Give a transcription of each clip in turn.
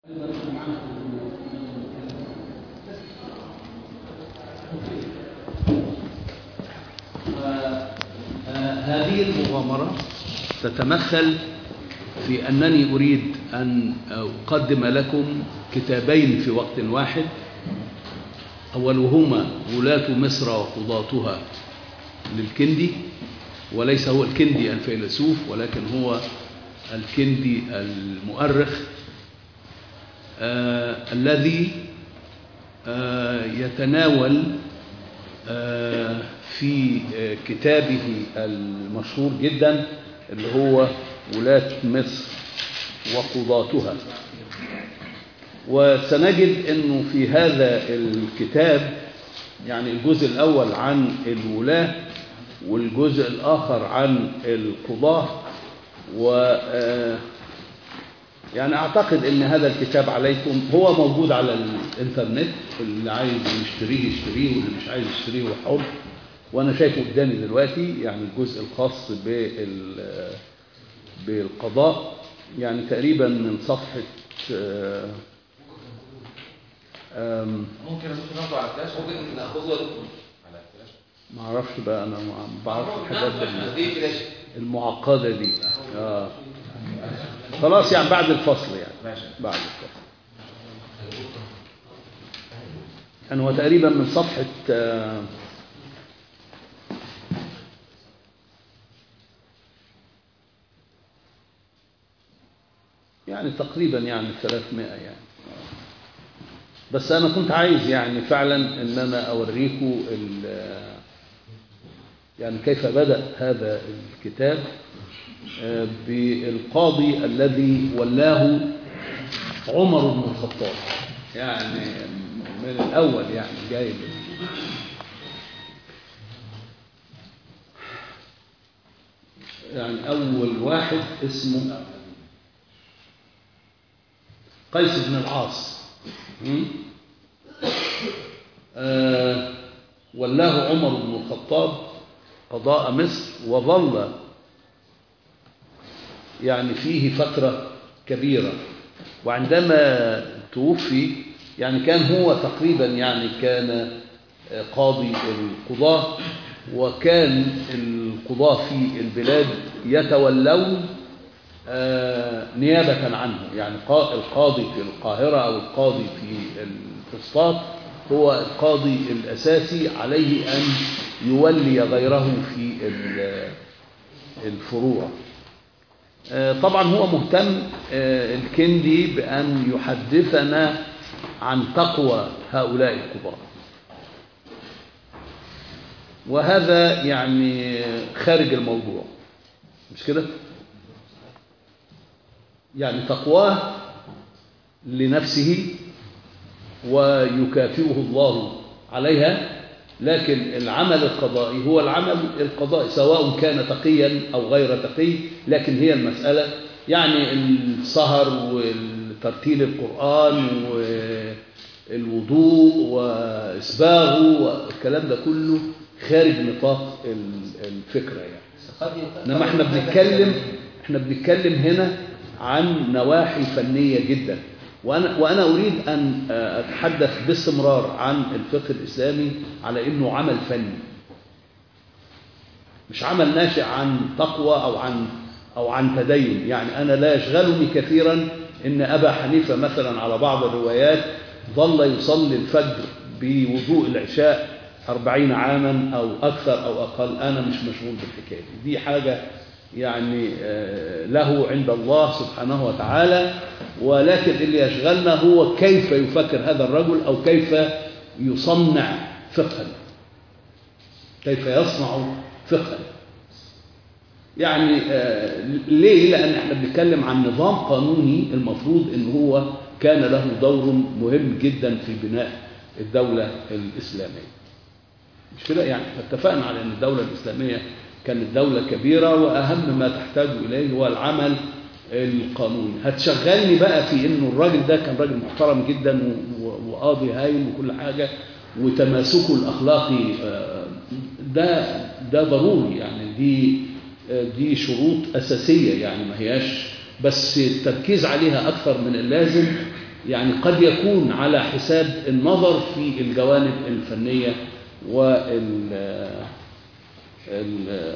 هذه المغامرة تتمثل في أنني أريد أن أقدم لكم كتابين في وقت واحد أولهما ولاة مصر وقضاتها للكندي وليس هو الكندي الفيلسوف ولكن هو الكندي المؤرخ آه الذي آه يتناول آه في آه كتابه المشهور جدا اللي هو ولاة مصر وقضاتها وسنجد انه في هذا الكتاب يعني الجزء الاول عن الولاة والجزء الاخر عن القضاة و يعني اعتقد ان هذا الكتاب عليكم هو موجود على الانترنت اللي عايز يشتريه يشتريه واللي مش عايز يشتريه هو حر وانا شايفه قدامي دلوقتي يعني الجزء الخاص بال بالقضاء يعني تقريبا من صفحة ممكن ناخده على فلاش ممكن ناخده لكم على فلاش ما اعرفش بقى انا ما بعرف الحاجات دي فلاش المعقدة دي آه. خلاص يعني بعد الفصل يعني ماشي بعد الفصل يعني هو تقريبا من صفحة آه يعني تقريبا يعني 300 يعني بس أنا كنت عايز يعني فعلا أن أنا أوريكم يعني كيف بدأ هذا الكتاب بالقاضي الذي ولاه عمر بن الخطاب يعني من الأول يعني جايب يعني أول واحد اسمه قيس بن العاص آه ولاه عمر بن الخطاب قضاء مصر وظل يعني فيه فترة كبيرة وعندما توفي يعني كان هو تقريبا يعني كان قاضي القضاة وكان القضاة في البلاد يتولون نيابة عنه يعني القاضي في القاهرة أو القاضي في الفسطاط هو القاضي الأساسي عليه أن يولي غيره في الفروع طبعا هو مهتم الكندي بأن يحدثنا عن تقوى هؤلاء القضاة وهذا يعني خارج الموضوع مش كده؟ يعني تقواه لنفسه ويكافئه الله عليها لكن العمل القضائي هو العمل القضائي سواء كان تقيا أو غير تقي لكن هي المسألة يعني السهر وترتيل القرآن والوضوء وإسباغه والكلام ده كله خارج نطاق الفكرة يعني إنما احنا بنتكلم احنا بنتكلم هنا عن نواحي فنية جدا وأنا, وأنا أريد أن أتحدث باستمرار عن الفقه الإسلامي على أنه عمل فني مش عمل ناشئ عن تقوى أو عن, أو عن تدين يعني أنا لا يشغلني كثيرا أن أبا حنيفة مثلا على بعض الروايات ظل يصلي الفجر بوضوء العشاء أربعين عاما أو أكثر أو أقل أنا مش مشغول بالحكاية دي, دي حاجة يعني له عند الله سبحانه وتعالى ولكن اللي يشغلنا هو كيف يفكر هذا الرجل أو كيف يصنع فقها كيف يصنع فقها يعني ليه لأن احنا بنتكلم عن نظام قانوني المفروض ان هو كان له دور مهم جدا في بناء الدولة الإسلامية مش كده يعني اتفقنا على ان الدولة الإسلامية كانت دولة كبيرة وأهم ما تحتاج إليه هو العمل القانوني هتشغلني بقى في إنه الراجل ده كان راجل محترم جدا وقاضي هايل وكل حاجة وتماسكه الأخلاقي ده ده ضروري يعني دي دي شروط أساسية يعني ما هياش بس التركيز عليها أكثر من اللازم يعني قد يكون على حساب النظر في الجوانب الفنية وال ال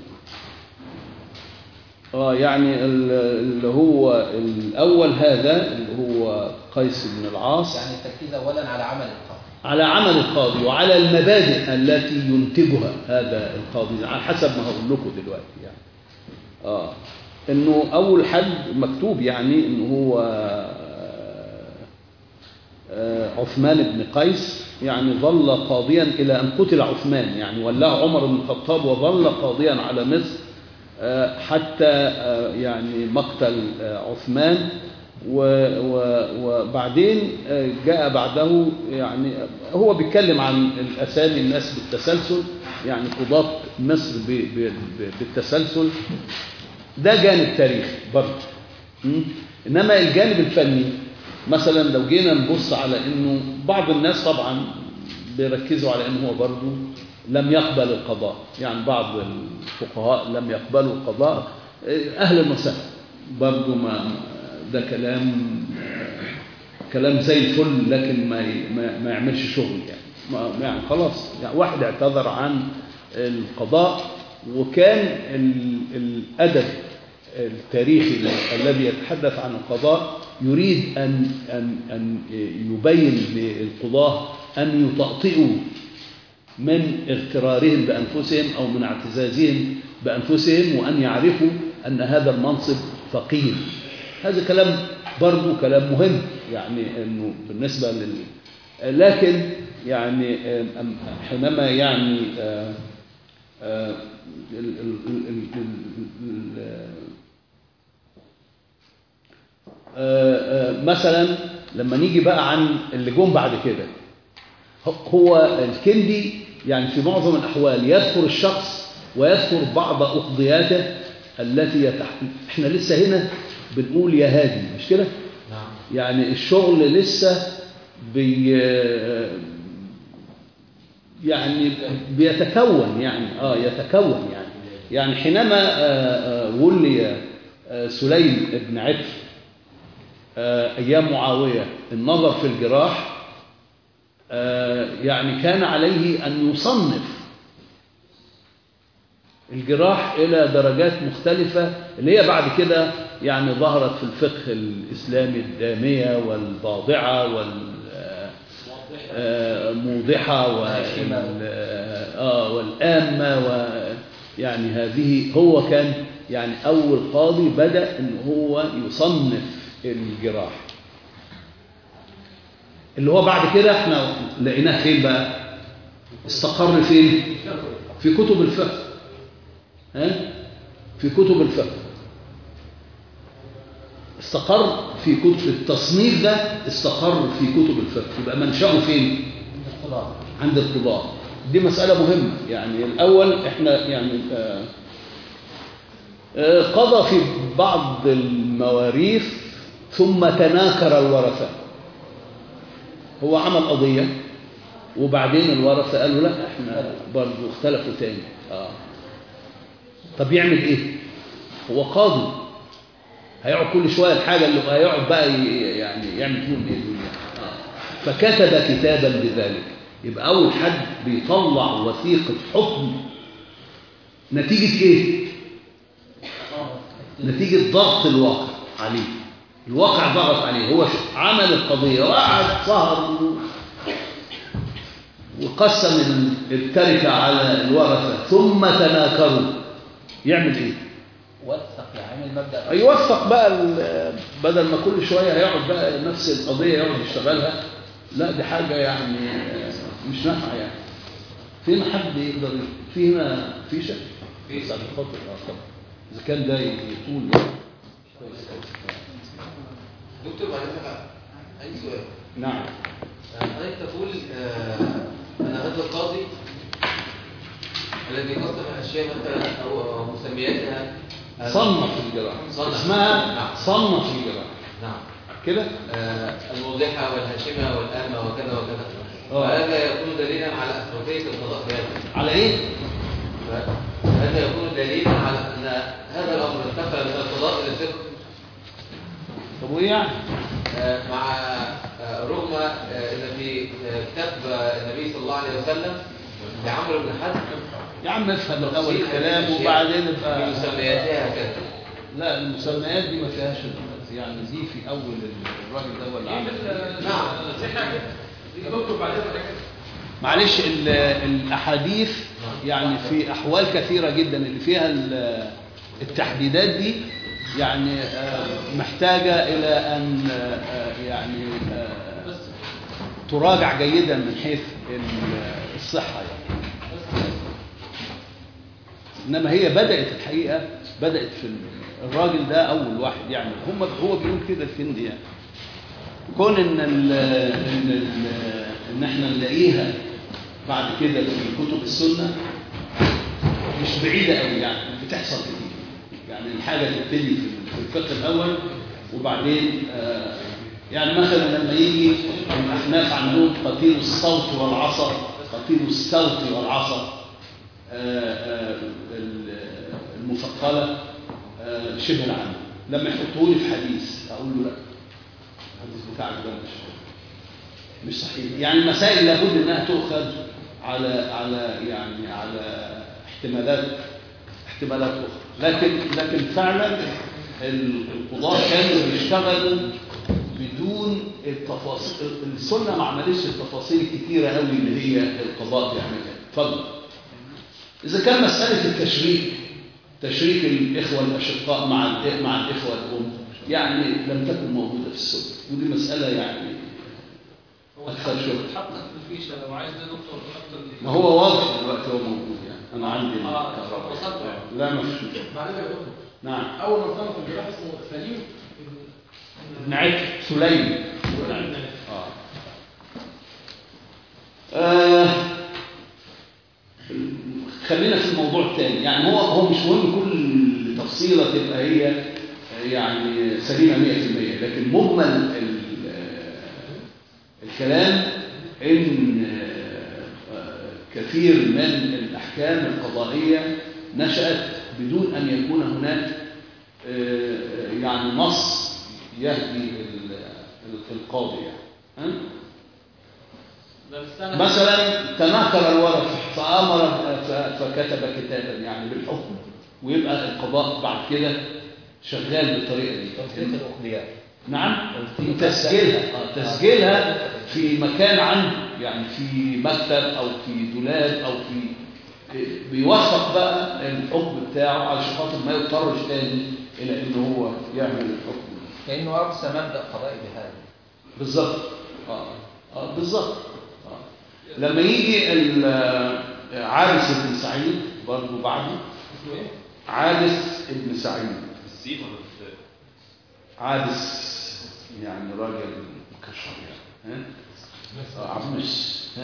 اه يعني ال- اللي هو الأول هذا اللي هو قيس بن العاص يعني التركيز اولا على عمل القاضي على عمل القاضي وعلى المبادئ التي ينتجها هذا القاضي على حسب ما هقول لكم دلوقتي يعني اه انه اول حد مكتوب يعني انه هو آه، عثمان بن قيس يعني ظل قاضيا الى ان قتل عثمان يعني ولاه عمر بن الخطاب وظل قاضيا على مصر آه، حتى آه، يعني مقتل آه، عثمان و- و- وبعدين آه، جاء بعده يعني هو بيتكلم عن الاسامي الناس بالتسلسل يعني قضاة مصر ب- ب- ب- بالتسلسل ده جانب تاريخي برضه م? انما الجانب الفني مثلا لو جينا نبص على انه بعض الناس طبعا بيركزوا على انه هو برضه لم يقبل القضاء يعني بعض الفقهاء لم يقبلوا القضاء اهلا وسهلا برضه ما ده كلام كلام زي الفل لكن ما ما, ما يعملش شغل يعني ما يعني خلاص يعني واحد اعتذر عن القضاء وكان ال- الادب التاريخي الذي يتحدث عن القضاء يريد ان ان ان يبين للقضاه ان يطأطئوا من اغترارهم بانفسهم او من اعتزازهم بانفسهم وان يعرفوا ان هذا المنصب ثقيل هذا كلام برضه كلام مهم يعني انه بالنسبه لل لكن يعني أم- حينما يعني آه، آه، ال- ال- ال- ال- ال- ال- آه، آه، مثلا لما نيجي بقى عن اللي جم بعد كده هو الكندي يعني في معظم الأحوال يذكر الشخص ويذكر بعض أقضياته التي يتح... احنا لسه هنا بنقول يا هادي مش كده نعم يعني الشغل لسه بي يعني بيتكون يعني اه يتكون يعني يعني حينما آه، آه، ولي آه، سليم بن عتر آه، ايام معاويه النظر في الجراح آه، يعني كان عليه ان يصنف الجراح إلى درجات مختلفة اللي هي بعد كده يعني ظهرت في الفقه الإسلامي الدامية والضاضعة والموضحة وال آه والآمة و يعني هذه هو كان يعني أول قاضي بدأ إن هو يصنف الجراح اللي هو بعد كده احنا لقيناه فين بقى استقر فين في كتب الفقه ها؟ في كتب الفقه استقر في كتب التصنيف ده استقر في كتب الفقه يبقى منشأه فين الاختلاط عند القضاة دي مسألة مهمة يعني الأول احنا يعني آه، آه، قضى في بعض المواريث ثم تناكر الورثة هو عمل قضية وبعدين الورثة قالوا لا احنا برضو اختلفوا تاني اه طب يعمل ايه هو قاضي هيقعد كل شويه الحاجه اللي هيقعد بقى ي- يعني يعمل فيهم ايه الدنيا آه. فكتب كتابا بذلك يبقى اول حد بيطلع وثيقه حكم نتيجه ايه نتيجه ضغط الواقع عليه الواقع ضغط عليه هو عمل القضيه وقعد سهر وقسم التركه على الورثه ثم تناكروا يعمل ايه وثق يعني المبدأ يوثق بقى ال- بدل ما كل شويه هيقعد بقى نفس القضيه يقعد يشتغلها لا دي حاجه يعني مش نافعه يعني فين حد يقدر في هنا فيشه في. بس عشان خاطر اه طبعا اذا كان ده يطول يعني دكتور بعد كده اي سؤال نعم حضرتك تقول آه، ان هذا القاضي الذي قسم الاشياء مثلا او أو مسمياتها آه، صنف الجراح صنف. اسمها نعم. صنف الجراح نعم كده آه، الموضحة والهاشمة والآمة وكذا وكذا آه. فهذا يكون دليلا على أسرتية القضاء في هذا على ايه فهذا يكون دليلا على أن هذا الأمر انتقل من القضاء إلى الفقه طب وايه يعني آه، مع كتاب النبي صلى الله عليه وسلم لعمرو بن حزم يا عم افهم الاول تفصيل الكلام هذه وبعدين الأشياء ابقى بمسمياتها هكذا لا المسميات دي ما فيهاش يعني دي في اول الراجل ده ولا عمل نعم معلش ال- الاحاديث يعني في احوال كثيره جدا اللي فيها ال- التحديدات دي يعني آه، محتاجه الى ان آه، يعني آه، تراجع جيدا من حيث ال- الصحه يعني انما هي بدات الحقيقه بدات في ال- الراجل ده اول واحد يعني هم هو بيقول كده الفندي يعني كون ان ال ان ال ان احنا نلاقيها بعد كده في كتب السنه مش بعيده قوي يعني بتحصل كتير يعني الحاجه تبتدي في في الفقه الاول وبعدين آه، يعني مثلا لما يجي الاحناف عندهم قتيل الصوت والعصا قتيل الصوت والعصا آه، آه، ال- المثقله آه، شبه العامه لما يحطوه لي في حديث اقول له لا الحديث بتاعك ده مش مش صحيح يعني المسائل لابد انها تؤخذ على على يعني على احتمالات احتمالات اخرى لكن لكن فعلا ال- القضاة كانوا بيشتغلوا بدون التفاصيل السنه ما عملتش التفاصيل الكتيره قوي اللي هي القضاء بيعملها اتفضل اذا كان مساله التشريك تشريك الاخوه الاشقاء مع الإ- مع الاخوه الام يعني لم تكن موجوده في السنه ودي مساله يعني هو أكثر شغل. اتحطت في الفيشه لو عايز ده دكتور اكتر من ما هو واضح دلوقتي هو موجود يعني انا عندي آه، الكهرباء وصلت. لا ما فيش مشكلة. معلش يا دكتور نعم اول من صنف الجراح اسمه سليم ابن عتق سليم آه. آه. خلينا في الموضوع الثاني يعني هو هو مش مهم كل تفصيله تبقى هي آه، يعني سليمه 100% لكن مجمل ال- آه، الكلام ان آه، آه، كثير من الاحكام القضائيه نشات بدون ان يكون هناك آه، يعني نص يهدي ال- ال- القاضي يعني ها؟ ده السنه مثلا تناكر الورث فامر ف- فكتب كتابا يعني بالحكم ويبقى القضاء بعد كده شغال بالطريقه دي توثيق الاقضيات نعم توثيق. تسجيلها آه، تسجيلها في مكان عنده يعني في مكتب او في دولاب او في بيوثق بقى الحكم بتاعه علشان خاطر ما يضطرش تاني الى ان هو يعمل الحكم كانه ارسى مبدا قضائي بهذا بالظبط اه اه بالظبط آه. لما يجي ال- آه، عابس بن سعيد برضه بعده عابس بن سعيد السين ولا الفاء؟ عابس يعني راجل مكشر يعني ها آه، عمش ها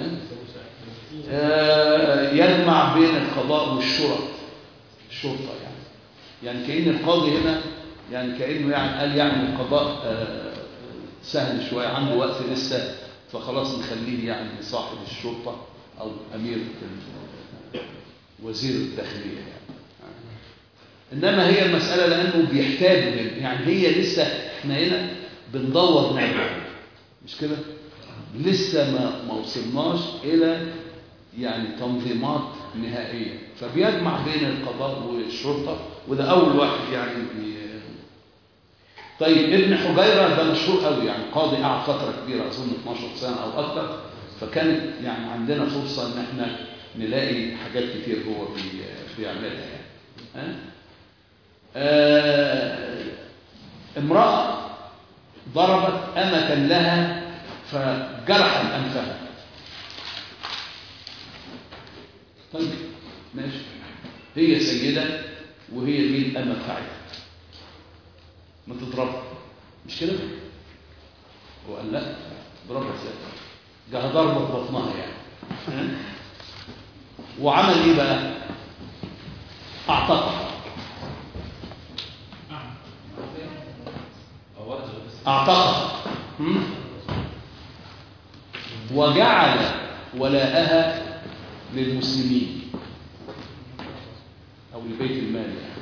آه، يجمع بين القضاء والشرط الشرطه يعني يعني كأن القاضي هنا يعني كأنه يعني قال يعني القضاء آه، سهل شوية عنده وقت لسه فخلاص نخليه يعني صاحب الشرطة أو أمير ال- وزير الداخلية يعني إنما هي المسألة لأنه بيحتاج من- يعني هي لسه إحنا هنا بندور نعمل مش كده؟ لسه ما ما وصلناش إلى يعني تنظيمات نهائية فبيجمع بين القضاء والشرطة وده أول واحد يعني بي... طيب ابن حجيرة ده مشهور قوي يعني قاضي قعد فترة كبيرة أظن 12 سنة أو أكثر فكانت يعني عندنا فرصة إن احنا نلاقي حاجات كتير هو بي... بيعملها يعني ها؟ آه... امرأة ضربت أمة لها فجرحت أنفها طيب ماشي هي سيدة وهي دي الأمة بتاعتها ما تضربها مش كده؟ هو قال لا ضربها ازاي؟ جه ضربة في بطنها يعني ها؟ وعمل ايه بقى؟ اعتقها اعتقها هم؟ وجعل ولاءها للمسلمين او لبيت المال يعني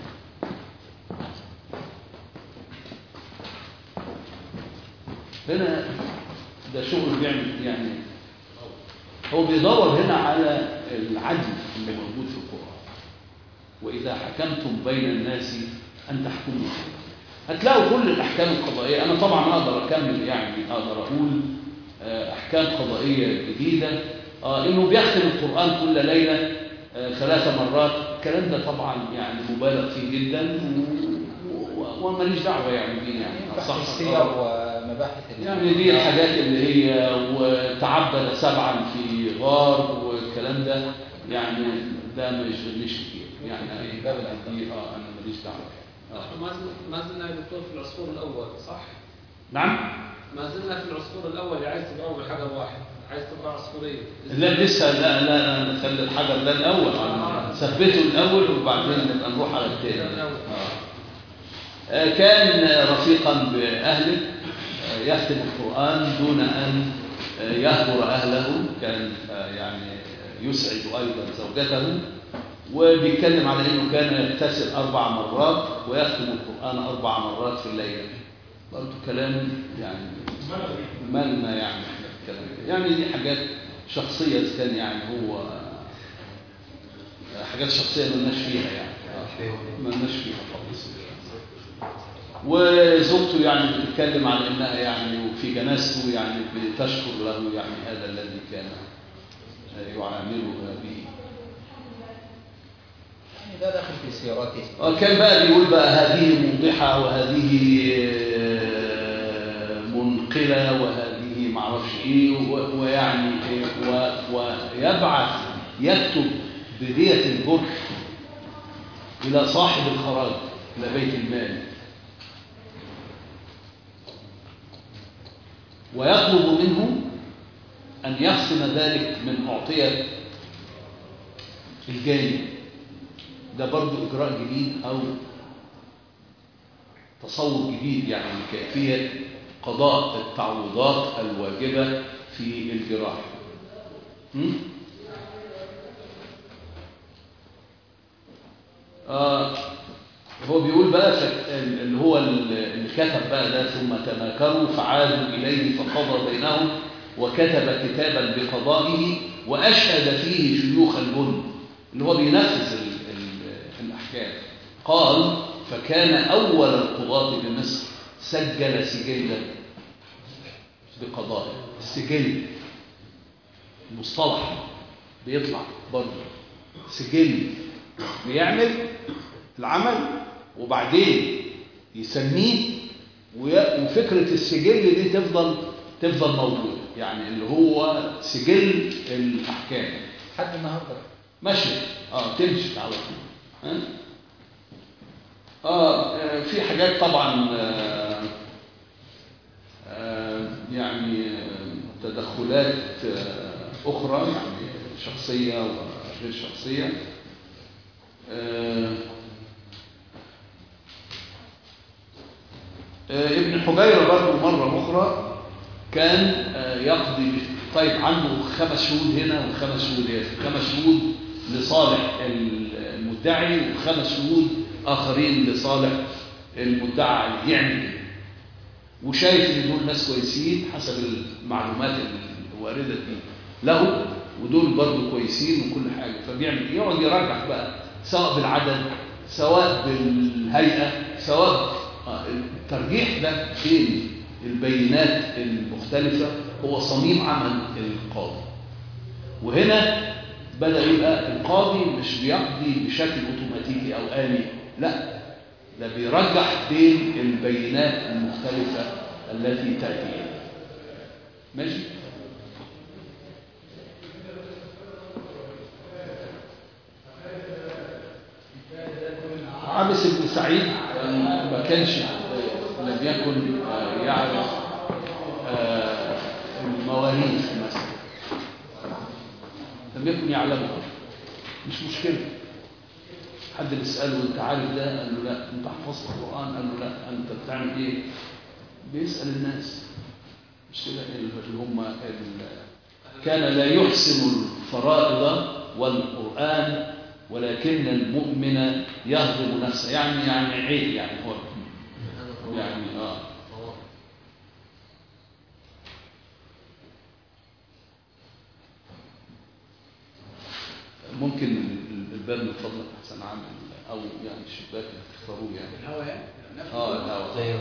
هنا ده شغل بيعمل يعني هو بيدور هنا على العدل اللي موجود في القرآن وإذا حكمتم بين الناس أن تحكموا هتلاقوا كل الأحكام القضائية أنا طبعا أقدر أكمل يعني أقدر أقول آه، أحكام قضائية جديدة آه، إنه بيختم القرآن كل ليلة آه، ثلاث مرات الكلام ده طبعا يعني مبالغ فيه جدا و- و- وماليش دعوة يعني بيه يعني بحث صح السير ومباحث ال- يعني دي الحاجات اللي هي وتعبد سبعا في غار والكلام ده يعني ده ما يشغلنيش كتير يعني في أنا- باب الأحكام. دي اه انا ماليش دعوه آه. نحن ما زلنا ما زلنا يا دكتور في العصفور الاول صح؟ نعم ما زلنا في العصفور الاول عايز تضرب بحجر واحد عايز تضرب عصفورين لا لسه لا لا نخلي الحجر ده الاول آه. ثبته الاول وبعدين نبقى نروح على الثاني الأول. آه. آه، كان رفيقا باهله آه، يختم القران دون ان آه، يهجر اهله كان آه، يعني يسعد ايضا زوجته وبيتكلم على انه كان يغتسل اربع مرات ويختم القران اربع مرات في الليله برضه كلام يعني مالنا يعني احنا في الكلام ده. يعني دي حاجات شخصيه إذا كان يعني هو آه، حاجات شخصيه مالناش فيها يعني آه، مالناش فيها خالص وزوجته يعني بتتكلم على انها يعني وفي جنازته يعني بتشكر له يعني هذا الذي كان آه، يعامله به يعني ده داخل في سيارته آه، كان بقى بيقول بقى هذه موضحة وهذه آه، منقلة وهذه معرفش ايه و- ويعني إيه، و- ويبعث يكتب بدية الجرح إلى صاحب الخراج إلى بيت المال ويطلب منه أن يقسم ذلك من أعطية الجاني ده برضو إجراء جديد أو تصور جديد يعني لكيفية قضاء التعويضات الواجبة في الجراح هم؟ آه هو بيقول بقى فك- اللي هو اللي كتب بقى ده ثم تماكروا فعادوا إليه فقضى بينهم وكتب كتابا بقضائه وأشهد فيه شيوخ البن اللي هو بينفذ ال- ال- الأحكام قال فكان أول القضاة بمصر سجل سجلا بقضائه السجل مصطلح بيطلع برضه سجل بيعمل العمل وبعدين يسميه وي- وفكرة السجل دي تفضل تفضل موجودة يعني اللي هو سجل الأحكام لحد النهارده ماشي اه تمشي على طول ها؟ آه آه، في حاجات طبعا آه آه يعني آه، تدخلات آه أخرى يعني شخصية وغير شخصية آه آه، ابن حجيرة برضه مرة أخرى كان آه، يقضي طيب عنده خمس شهود هنا وخمس شهود هنا خمس شهود لصالح المدعي وخمس شهود آخرين لصالح المدعى يعمل إيه. وشايف ان دول ناس كويسين حسب المعلومات الوارده دي له ودول برضه كويسين وكل حاجه فبيعمل ايه يقعد يرجح بقى سواء بالعدد سواء بالهيئه سواء آه، الترجيح ده بين البينات المختلفه هو صميم عمل القاضي وهنا بدا يبقى القاضي مش بيقضي بشكل اوتوماتيكي او آلي لا ده بيرجح بين البينات المختلفة التي تأتي ماشي عبس بن سعيد ما كانش لم يكن آه، يعرف آه، المواريث مثلا لم يكن يعلمها مش مشكله حد بيسأله انت عارف ده قال له لا انت حفظت القرآن قال له لا انت بتعمل ايه بيسأل الناس مش كده اللي هم ال- كان لا يحسن الفرائض والقرآن ولكن المؤمن يهضم نفسه يعني يعني عيب يعني هو يعني اه الباب من فضلك احسن عامل او يعني الشباك اللي تختاروه يعني الهواء يعني نفس اه الهواء زي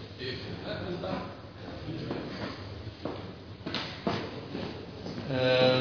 آه،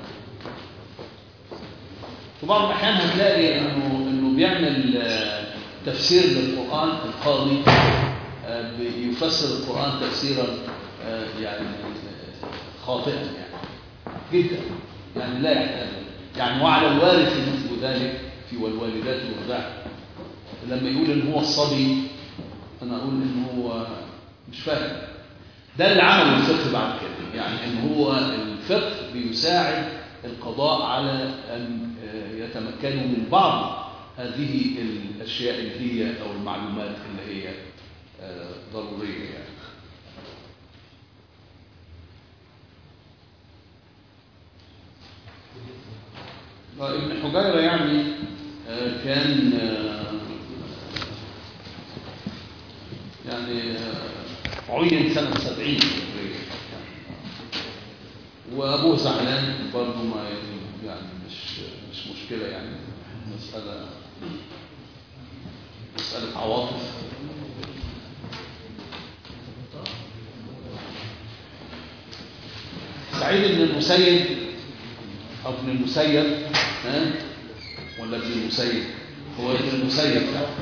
في بعض الأحيان هتلاقي إنه إنه بيعمل آه، تفسير للقرآن القاضي آه، بيفسر القرآن تفسيرا آه، يعني آه، خاطئا يعني جدا يعني لا يحتاج يعني وعلى الوارث مثل ذلك في والوالدات يرضعن لما يقول إن هو الصبي أنا أقول إن هو مش فاهم ده اللي عمله الفقه بعد كده يعني ان هو الفقه بيساعد القضاء على ان آه، يتمكنوا من بعض هذه الاشياء اللي هي او المعلومات اللي هي آه، ضروريه يعني آه، ابن حجيره يعني آه، كان آه، يعني آه، عين سنة سبعين وأبوه زعلان برضه ما يعني مش مش مشكلة يعني مسألة مسألة عواطف سعيد بن المسيب أو ابن المسيب ها ولا ابن المسيب هو ابن المسيب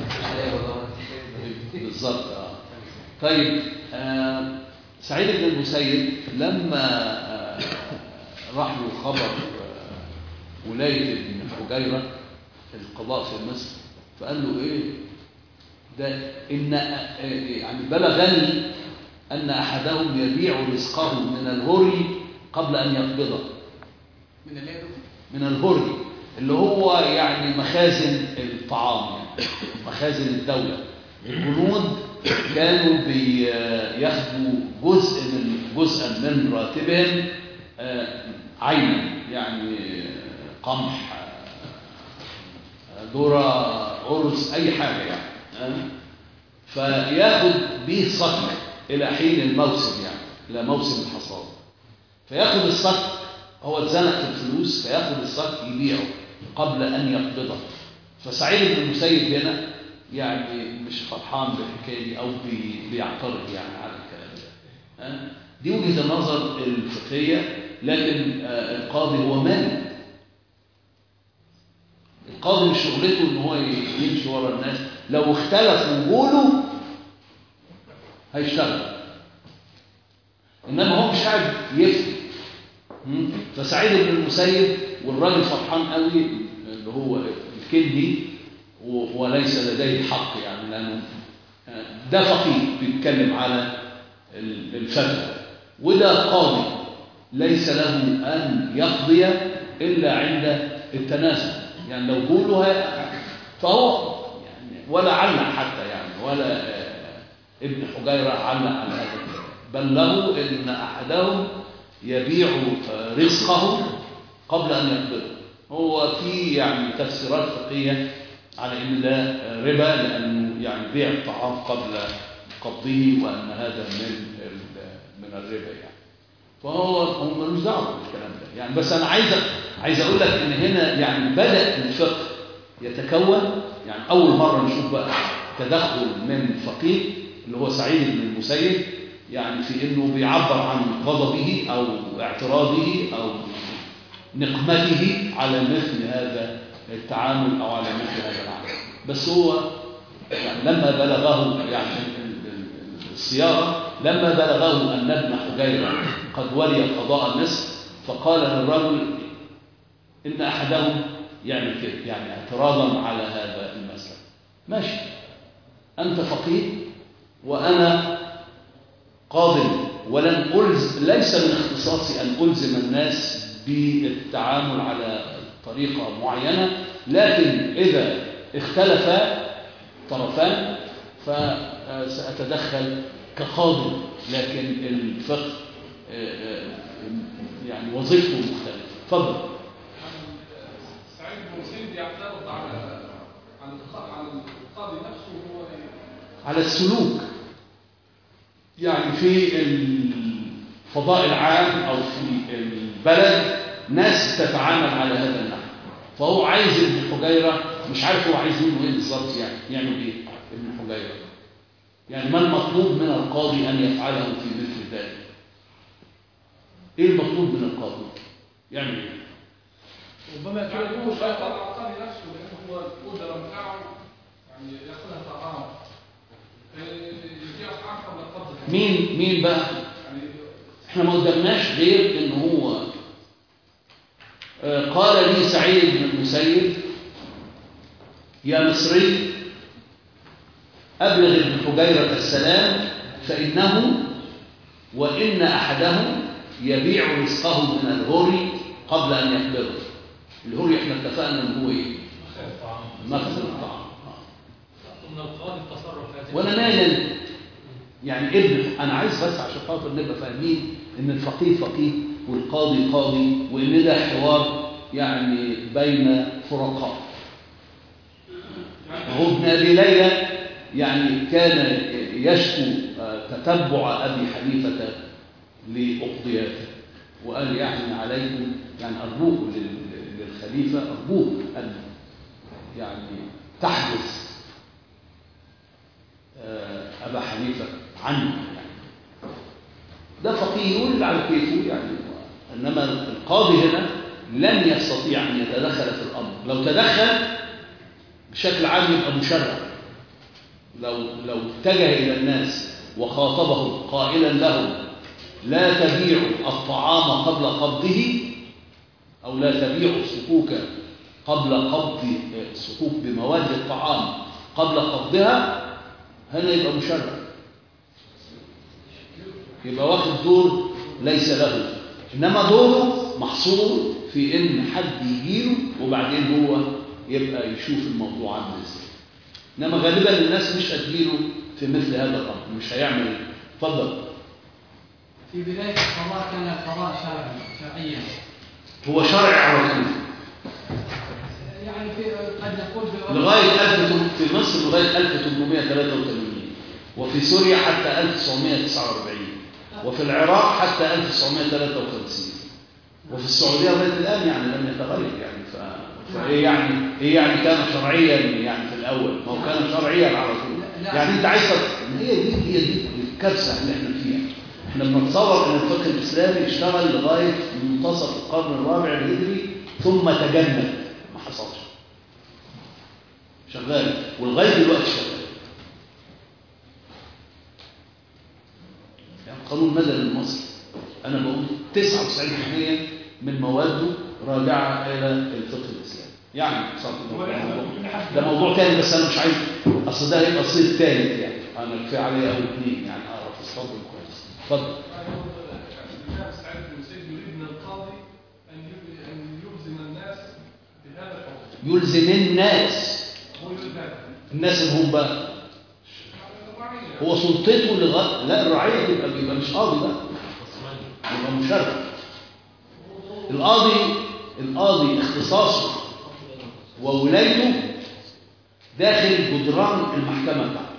بالظبط اه طيب آه سعيد بن المسيب لما آه راح له خبر آه ولاية ابن حجيرة القضاء في مصر فقال له ايه ده ان آه، يعني بلغني ان احدهم يبيع رزقه من الهري قبل ان يقبضه من اللي هي دكتور من الهري اللي هو يعني مخازن الطعام يعني مخازن الدولة الجنود كانوا بياخدوا جزء من جزءا من راتبهم آه، عينا يعني قمح آه، ذرة أرز أي حاجة يعني آه. فياخد به صك إلى حين الموسم يعني إلى موسم الحصاد فياخد الصك هو اتزنق في الفلوس فياخد الصك يبيعه قبل أن يقبضه فسعيد بن المسيب هنا يعني مش فرحان بالحكايه دي او بي- بيعترض يعني على الكلام ده ها؟ دي وجهه النظر الفقهيه لكن آه، القاضي هو مالك القاضي مش شغلته ان هو يمشي ورا الناس لو اختلف وجوده هيشتغل انما هو مش قاعد يفتي مم؟ فسعيد بن المسيب والراجل فرحان قوي اللي هو الكندي و- وليس لديه حق يعني لانه ده فقيه بيتكلم على ال- الفتوى وده قاضي ليس له ان يقضي الا عند التنازل يعني لو قولوا هي- فهو يعني ولا علق حتى يعني ولا آه، ابن حجيره علق على هذا الكلام بل له ان احدهم يبيع آه، رزقه قبل ان يقبضه هو في يعني تفسيرات فقهيه على ان ده ربا لانه يعني بيع الطعام قبل قبضه وان هذا من ال- من الربا يعني فهو هم ملوش دعوه بالكلام ده يعني بس انا عايز عايز اقول لك ان هنا يعني بدا الفقه يتكون يعني اول مره نشوف بقى تدخل من فقيه اللي هو سعيد بن المسيب يعني في انه بيعبر عن غضبه او اعتراضه او نقمته على مثل هذا التعامل او على مثل هذا العمل بس هو يعني لما بلغه يعني ال- ال- الصياغه لما بلغه ان ابن حجيره قد ولي قضاء مصر فقال للرجل ان احدهم يعمل كده يعني اعتراضا على هذا المسلك ماشي انت فقيه وانا قاضي ولن ألزم ليس من اختصاصي أن ألزم الناس بالتعامل على طريقة معينة لكن إذا اختلف طرفان فسأتدخل كقاضي لكن الفقه آه، آه، يعني وظيفته مختلفة تفضل سعيد بن مسيب يعترض على على الق- على القاضي نفسه هو إيه؟ على السلوك يعني في الفضاء العام أو في البلد ناس تتعامل على هذا النحو فهو عايز ابن حجيرة مش عارف هو عايز منه ايه بالظبط يعني يعمل ايه ابن حجيرة يعني ما المطلوب من القاضي ان يفعله في مثل ذلك ايه المطلوب من القاضي يعمل ايه ربما يكون هو سيطر على القاضي نفسه لأنه هو الأجرة بتاعه يعني ياخذها طعام يجيب طعام قبل القبض مين مين بقى يعني احنا ما قدامناش غير ان هو آه، قال لي سعيد بن المسيب يا مصري أبلغ ابن حجيرة السلام فإنه وإن أحدهم يبيع رزقه من الهوري قبل أن يقبضه الهوري احنا اتفقنا ان هو ايه مخزن الطعام آه. من القاضي التصرف في هذه وانا مالي يعني ابن انا عايز بس عشان خاطر نبقى فاهمين ان الفقيه فقيه والقاضي قاضي وان ده حوار يعني بين فرقاء هو ابن ابي ليلى يعني كان يشكو آه، تتبع ابي حنيفه لاقضياته وقال يعني عليكم يعني ارجوك لل- للخليفه ارجوك ان يعني تحدث آه، أبا حنيفة عنه يعني. ده فقيه يقول على كيفه يعني إنما القاضي هنا لن يستطيع أن يتدخل في الأمر لو تدخل بشكل عام يبقى مشرع لو لو اتجه إلى الناس وخاطبهم قائلا لهم لا تبيعوا الطعام قبل قبضه أو لا تبيعوا الصكوك قبل قبض الصكوك بمواد الطعام قبل قبضها هنا يبقى مشرع يبقى واخد دور ليس له انما دوره محصور في ان حد يجيله وبعدين هو يبقى يشوف الموضوع عامل ازاي انما غالبا الناس مش هتجيله في مثل هذا الامر مش هيعمل اتفضل في بداية القضاء كان القضاء شرعي شرعيا هو شرع على طول يعني في قد نقول في الوقت- لغايه 1000 في مصر لغايه 1883 وفي سوريا حتى 1949 وفي العراق حتى 1953 وفي السعوديه لغايه الان يعني لم يتغير يعني ف... فايه يعني ايه يعني كان شرعيا يعني في الاول ما هو كان شرعيا على طول لا. يعني انت عايز تف- هي دي هي دي الكارثه اللي احنا فيها احنا بنتصور ان الفقه الاسلامي اشتغل لغايه منتصف القرن الرابع الهجري ثم تجمد ما حصلش شغال ولغايه دلوقتي شغال يعني القانون المدني المصري انا بقول 99% من مواده راجعه الى الفقه الاسلامي يعني صارت الموضوع ده موضوع تاني بس انا مش عايز اصل ده هيبقى صيد ثالث يعني انا كفايه عليا اول اثنين يعني اعرف استخدم كويس اتفضل الإمام سعيد بن مسيب يريد من القاضي أن يب- أن يلزم الناس بهذا الحكم يلزم الناس هو يريد هذا الناس اللي هم بقى الرعية. هو سلطته لغايه لا الرعيه يبقى بيبقى مش قاضي بقى يبقى مشرع القاضي القاضي اختصاصه وولايته داخل جدران المحكمه بتاعته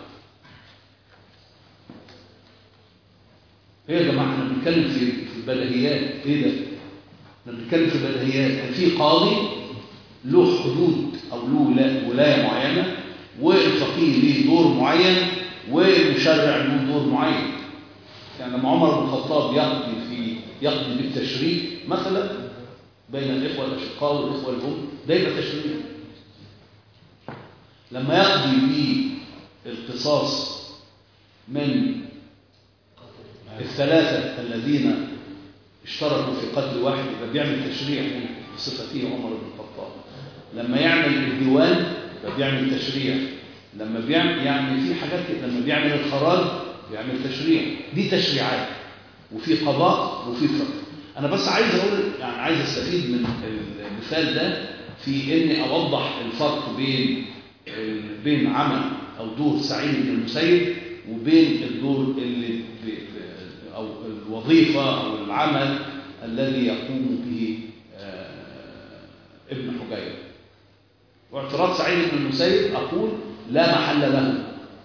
ايه يا جماعه احنا بنتكلم في في البديهيات ايه ده احنا بنتكلم في البديهيات في قاضي له حدود او له ولا- ولايه معينه والفقيه ليه دور معين والمشرع له دور معين يعني لما عمر بن الخطاب يقضي في يقضي بالتشريع مثلا بين الاخوه الاشقاء والاخوه الام ده يبقى تشريع لما يقضي بالقصاص من الثلاثه الذين اشتركوا في قتل واحد يبقى بيعمل تشريع هنا بصفته عمر بن الخطاب لما يعمل الديوان يبقى بيعمل تشريع لما بيعمل يعني في حاجات كده لما بيعمل الخراج بيعمل تشريع دي تشريعات وفي قضاء وفي فقه انا بس عايز اقول يعني عايز استفيد من المثال ده في اني اوضح الفرق بين بين عمل او دور سعيد بن المسيب وبين الدور اللي ب- ب- او الوظيفه او العمل الذي يقوم به آه، ابن حجير واعتراض سعيد بن المسيب اقول لا محل له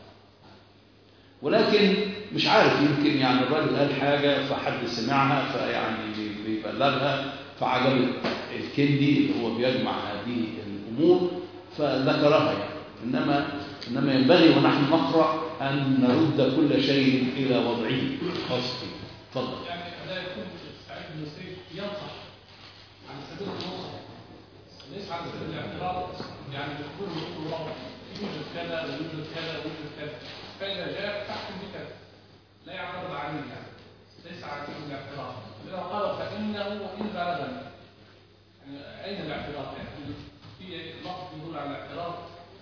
ولكن مش عارف يمكن يعني الراجل قال حاجه فحد سمعها فيعني بيبلغها فعجب الكندي اللي هو بيجمع هذه الأمور فذكرها يعني إنما إنما ينبغي ونحن نقرأ أن نرد كل شيء إلى وضعه الخاص به تفضل يعني لا يكون سعيد بن مسيب ينصح عن سبيل النصح ليس على سبيل الاعتراض يعني يقول يقول الله يوجد كذا ويوجد كذا ويوجد كذا فإذا جاء تحكم بكذا لا يعترض عليه يعني ليس على سبيل الاعتراض إذا قال فإنه إن بلغني يعني أين الاعتراض يعني في لفظ يدل على الاعتراض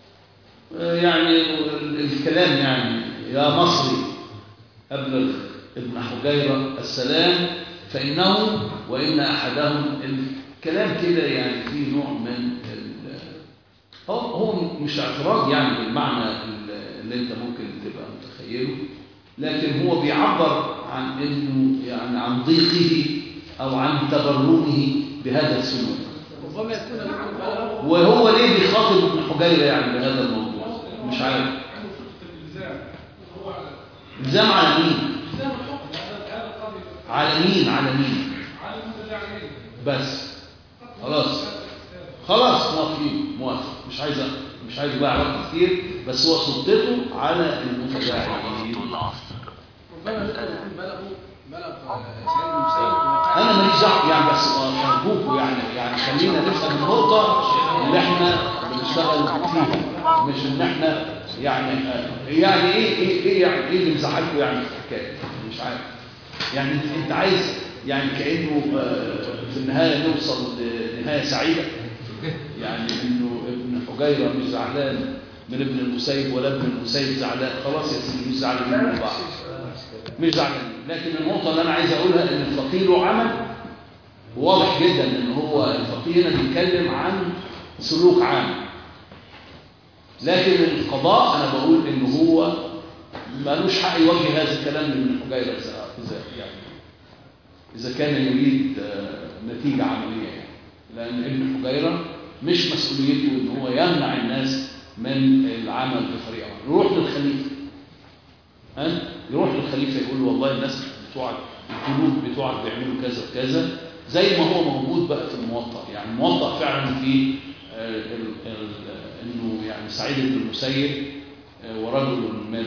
يعني ال- الكلام يعني يا مصري أبلغ ابن حجيرة السلام فإنه وإن أحدهم الكلام كده يعني فيه نوع من ال- هو هو مش اعتراض يعني بالمعنى ال- اللي أنت ممكن تبقى متخيله لكن هو بيعبر عن إنه يعني عن ضيقه أو عن تبرمه بهذا السلوك ربما يكون يكون بلغ وهو ليه بيخاطب ابن حجيرة يعني بهذا الموضوع مش عارف عنده فكرة الإلزام هو الزام على مين إلزام الحكم هذا هذا القاضي على مين على مين على المتداعيين بس خلاص خلاص موافقين موافق مش عايز مش عايز بقى علاقه كتير بس هو سلطته على المتداعيين ربما يكون بلغوا بلغ سعيد بن مسيب وقع انا ماليش دعوه يعني بس ارجوكوا يعني يعني خلينا نفهم النقطه اللي احنا بنشتغل فيها مش ان احنا يعني يعني ايه ايه ايه يعني ايه اللي مزعلكوا يعني في الحكايه مش عارف يعني انت انت عايز يعني كانه آه، في النهايه نوصل لنهايه سعيده يعني انه ابن حجيره مش زعلان من ابن المسيب ولا ابن المسيب زعلان خلاص يا سيدي مش زعلانين من بعض مش زعلان لكن النقطة اللي أنا عايز أقولها إن الفقيه له عمل واضح جدا إن هو الفقيه هنا بيتكلم عن سلوك عام لكن القضاء أنا بقول إن هو ملوش حق يوجه هذا الكلام لابن حجيرة إذا إذا يعني إذا كان يريد آه، نتيجة عملية يعني لأن ابن حجيرة مش مسؤوليته إن هو يمنع الناس من العمل بطريقة معينة. يروح للخليفة ها يروح للخليفة يقول له والله الناس بتوعك الجنود بتوعك بيعملوا كذا وكذا زي ما هو موجود بقى في الموطأ يعني الموطأ فعلا في آه، ال- ال- انه يعني سعيد بن المسيب آه، ورجل من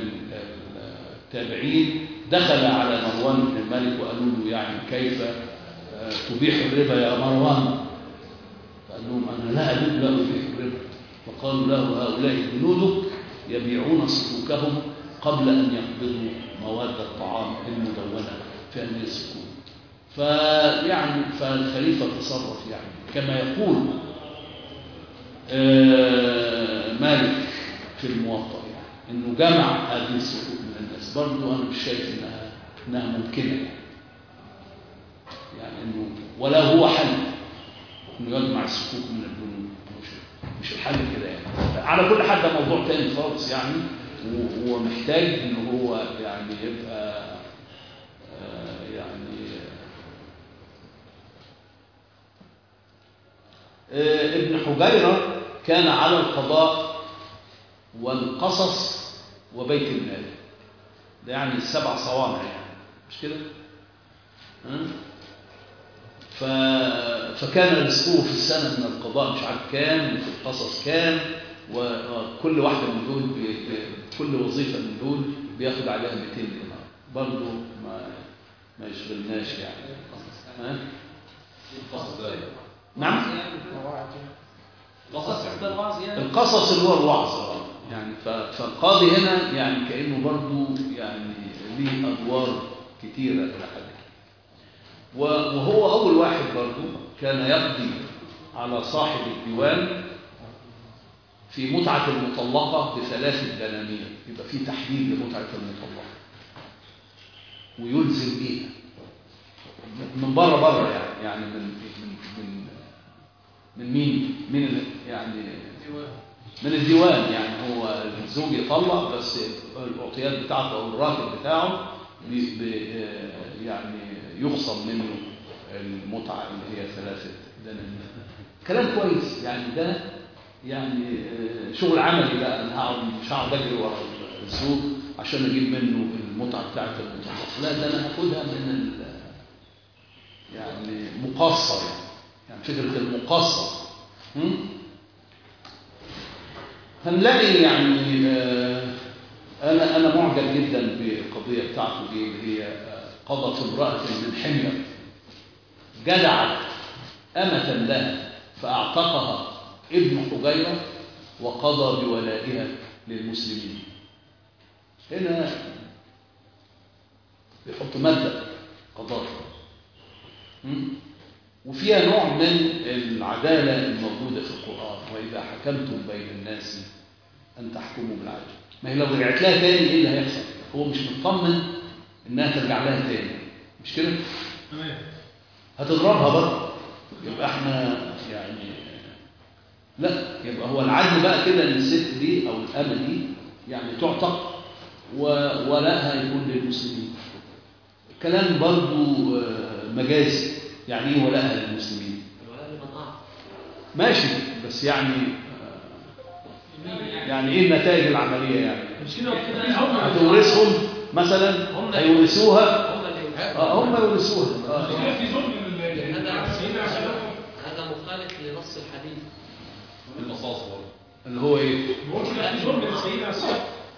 التابعين دخل على مروان بن الملك وقالوا له يعني كيف آه، تبيح الربا يا مروان فقال لهم انا لا أبيح لا ابيح الربا فقالوا له هؤلاء جنودك يبيعون سلوكهم قبل ان يقبضوا مواد الطعام المدونه في امير السكون فيعني فالخليفه تصرف يعني كما يقول آه، مالك في الموطأ يعني انه جمع هذه السلوك من الناس برضه انا مش شايف انها انها ممكنه يعني يعني انه ولا هو حل انه يجمع السكوك من البنوك مش مش الحل كده يعني على كل حال ده موضوع تاني خالص يعني و- هو محتاج ان هو يعني يبقى آه، يعني آه، ابن حجيرة كان على القضاء والقصص وبيت المال ده يعني السبع صوامع يعني مش كده ها؟ ف... فكان رزقه في السنة من القضاء مش عارف كام وفي القصص كام وكل واحدة من دول ب... ب... كل وظيفة من دول بياخد عليها 200 دينار برضه ما ما يشغلناش يعني ها؟ نعم قصص ده الوعظ يعني القصص اللي هو الوعظ آه. يعني ف- فالقاضي هنا يعني كأنه برضه يعني ليه أدوار كتيرة إلى حد كبير. و- وهو أول واحد برضه كان يقضي على صاحب الديوان في متعة المطلقة بثلاث دنانير يبقى في تحديد لمتعة المطلقة ويلزم بيها من بره بره يعني يعني من من من من مين؟ من ال- يعني من الديوان يعني هو الزوج يطلق بس الأعطيات بتاعته أو الراتب بتاعه بي بي يعني يخصم منه المتعة اللي هي ثلاثة دنانير كلام كويس يعني ده يعني آه، شغل عملي بقى انا هقعد مش هقعد اجري ورا الزوج عشان اجيب منه المتعه بتاعت المطلق لا ده انا هاخدها من ال يعني مقصر يعني فكرة المقصر م? هنلاقي يعني آه، أنا أنا معجب جدا بالقضية بتاعته دي اللي هي آه، قضت امرأة من حمير جدعت أمة لها فأعتقها ابن حجيرة وقضى بولائها للمسلمين هنا بيحط مبدأ قضاء م? وفيها نوع من العدالة الموجودة في القرآن وإذا حكمتم بين الناس أن تحكموا بالعدل ما هي لو رجعت لها تاني إيه اللي هيحصل هو مش مطمن إنها ترجع لها تاني مش كده تمام هتضربها برضه يبقى احنا يعني لا يبقى هو العدل بقى كده ان الست دي او الامه دي يعني تعتق وولائها يكون للمسلمين الكلام برضه آه، مجازي يعني ايه ولائها للمسلمين الولاء لمن أعطى ماشي بس يعني آه، يعني ايه النتائج العمليه يعني مش كده كده هم هتورثهم مثلا هيورثوها هم اللي يوحدوا. اه هم يورثوها آه. كده في ظلم لل- هذا للسيدنا عشان هذا مخالف لنص الحديث القصاص برضه اللي هو ايه بقول كده في ظلم للسيدنا عشان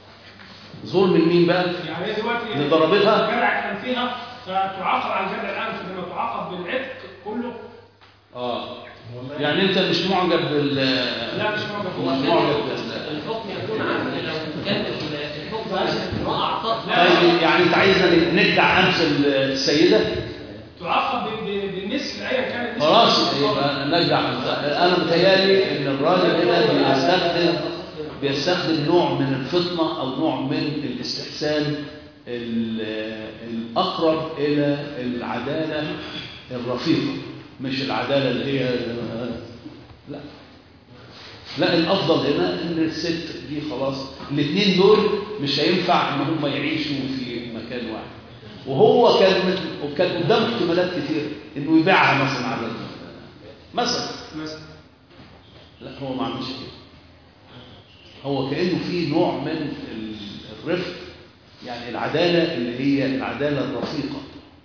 ظلم لمين بقى يعني هي دلوقتي اللي ضربتها؟ جدعت انفها فتعاقب على جدع الانف لما تعاقب بالعتق كله اه يعني انت مش معجب بال لا مش معجب هو مش كان معجب بال الحكم يكون عدل لو كان الحكم ما أعطاه طيب يعني انت عايزنا ندع امس السيده تعاقب ب- ب- بالمثل ايا كان المثل خلاص يبقى نرجع انا متهيألي ان الراجل هنا بيستخدم بيستخدم نوع من الفطنه او نوع من الاستحسان ال- الاقرب الى العداله الرفيقه مش العداله اللي هي لا لا الافضل هنا ان الست دي خلاص الاثنين دول مش هينفع ان هم يعيشوا في مكان واحد وهو كان كان قدامه احتمالات كتير انه يبيعها مثلا على مثلا مثلا لا هو ما عملش كده هو كانه في نوع من ال- الرفق يعني العداله اللي هي العداله الرفيقه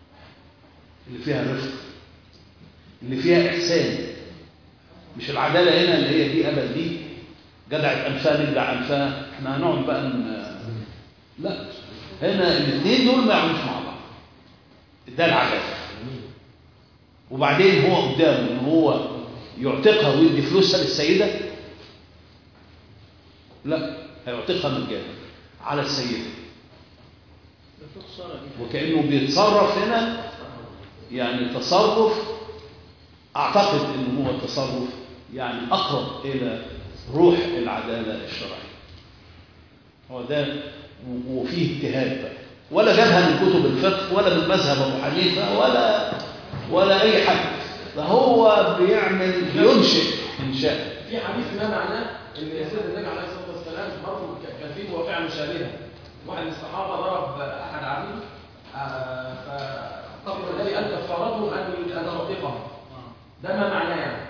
اللي فيها رفق اللي فيها احسان مش العداله هنا اللي هي دي ابد دي جدعت انفها نجدع انفها احنا هنقعد بقى ن... لا هنا الاثنين دول ما يعملوش مع بعض ده العداله وبعدين هو قدامه ان هو يعتقها ويدي فلوسها للسيده لا هيعتقها مجانا على السيده وكانه بيتصرف هنا يعني تصرف اعتقد ان هو تصرف يعني اقرب الى روح العداله الشرعيه هو ده و- وفيه اجتهاد بقى ولا جابها من كتب الفقه ولا من مذهب ابو حنيفه ولا ولا اي حد ده هو بيعمل بينشئ انشاء في حديث ما معناه ان سيدنا النبي عليه الصلاه والسلام برضه ك- كان في مواقع مشابهه واحد من الصحابه ضرب احد عبيده آه، فقبل النبي ان كفارته ان ان يعتقه ده ما معناه يعني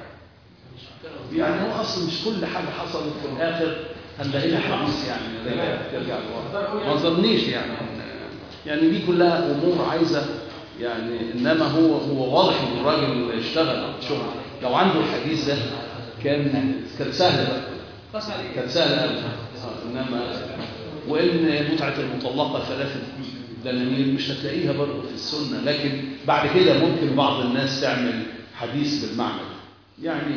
يعني هو اصلا مش كل حاجه حصلت في الاخر هنلاقي لها حديث يعني رجع ترجع لورا ما ظنيش يعني يعني دي كلها امور عايزه يعني انما هو هو واضح ان الراجل اشتغل شغل لو عنده الحديث ده كان كانت سهله بقى قص عليه كانت سهله قوي آه، انما وان متعه المطلقه ثلاثه دنانير مش هتلاقيها برضه في السنه لكن بعد كده ممكن بعض الناس تعمل حديث بالمعنى ده يعني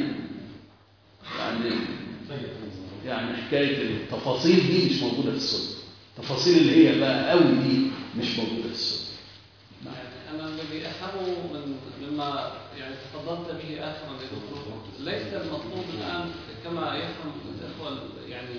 يعني يعني حكايه التفاصيل دي مش موجوده في السنه التفاصيل اللي هي بقى قوي دي مش موجوده في السنه نعم. يعني انا الذي افهمه من مما يعني تفضلت به اخرا يا دكتور ليس المطلوب الان كما يفهم الاخوه يعني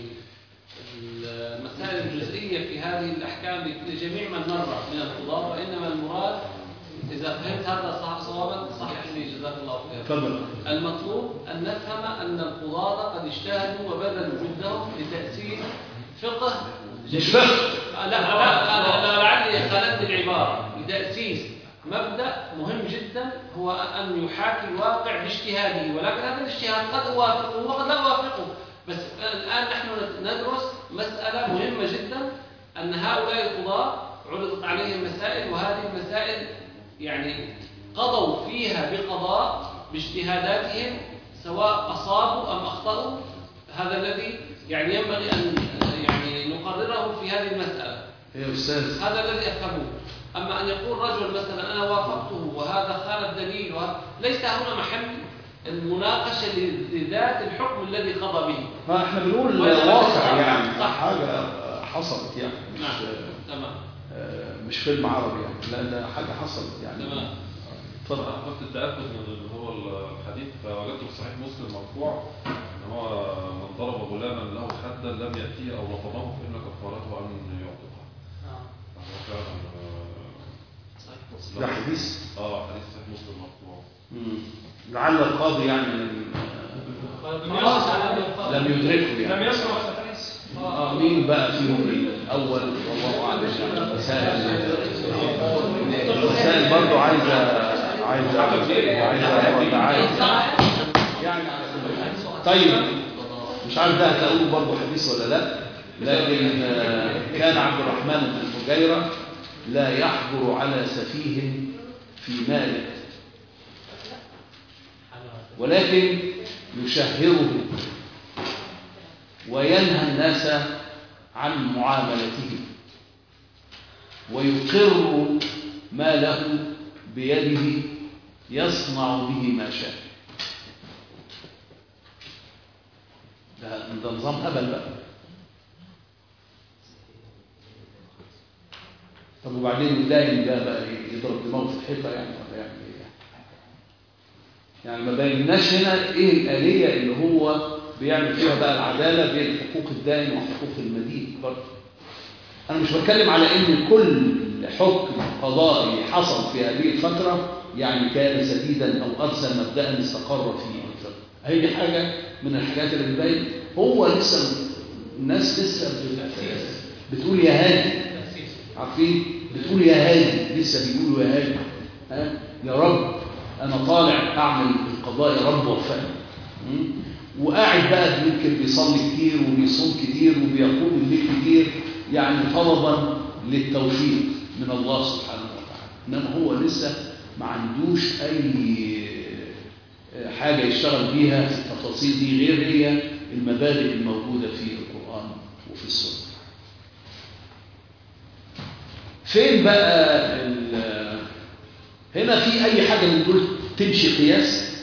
المسائل الجزئيه في هذه الاحكام لجميع من مر من القضاه وانما المراد اذا فهمت هذا صح صوابا صحح لي جزاك الله خير تفضل المطلوب أن نفهم أن القضاة قد اجتهدوا وبذلوا جهدهم لتأسيس فقه مش فقه لا لا أنا لا لعلي خالفت العبارة لتأسيس مبدأ مهم جدا هو أن يحاكي الواقع باجتهاده ولكن هذا الاجتهاد قد أوافقه وقد لا أوافقه بس الآن نحن ندرس مسألة مهمة جدا أن هؤلاء القضاة عرضت عليهم مسائل وهذه المسائل يعني قضوا فيها بقضاء باجتهاداتهم سواء أصابوا أم أخطأوا هذا الذي يعني ينبغي أن يعني نقرره في هذه المسألة يا أستاذ هذا الذي أفهمه أما أن يقول رجل مثلا أنا وافقته وهذا خالف دليل وه... ليس هنا محل المناقشة لذات الحكم الذي قضى به ما احنا بنقول ولا واقع لا. يعني صح. حاجة حصلت يعني مش نعم تمام آه، مش فيلم عربي يعني لا ده حاجة حصلت يعني تمام اتفضل وقت التأكد من اللي هو الحديث فوجدته في صحيح مسلم مرفوع ان هو من ضرب غلاما له حدا لم يأتيه او لطمه فإن كفارته أن يعتقه فهو فعلا آه، ده حديث اه حديث صحيح مسلم مرفوع مم. لعل القاضي يعني لم لم يدركه لم يعني يسمع الحديث آه، مين بقى فيهم الأول والله أعلم يعني مسائل مسائل برضه عايزة عايزة عايزة رد عايز يعني على كل حال. طيب مش عارف ده هتلاقوه برضه حديث ولا لا لكن آه، كان عبد الرحمن بن حجيرة لا يحجر على سفيه في ماله ولكن يشهره وينهى الناس عن معاملته ويقر ما له بيده يصنع به ما شاء ده, ده نظام هبل بقى طب وبعدين الداين ده بقى يضرب دماغه في الحيطه يعني ولا يعمل ايه يعني ما بيناش هنا ايه الآلية اللي هو بيعمل فيها بقى العدالة بين حقوق الدائن وحقوق المدين برضه أنا مش بتكلم على إن كل حكم قضائي حصل في هذه الفترة يعني كان سديدا أو أرسل مبدأ استقر فيه هي دي حاجة من الحاجات اللي بتبين هو لسه الناس لسه بت- بتقول يا هادي عارفين بتقول يا هادي لسه بيقولوا يا هادي ها يا رب انا طالع اعمل القضاء يا رب وفقني م? وقاعد بقى يمكن بيصلي كتير وبيصوم كتير وبيقوم الليل كتير يعني طلبا للتوفيق من الله سبحانه وتعالى انما هو لسه ما عندوش اي حاجه يشتغل بيها في التفاصيل دي غير هي المبادئ الموجوده في القران وفي السنه فين بقى ال- هنا في اي حاجه من دول تمشي قياس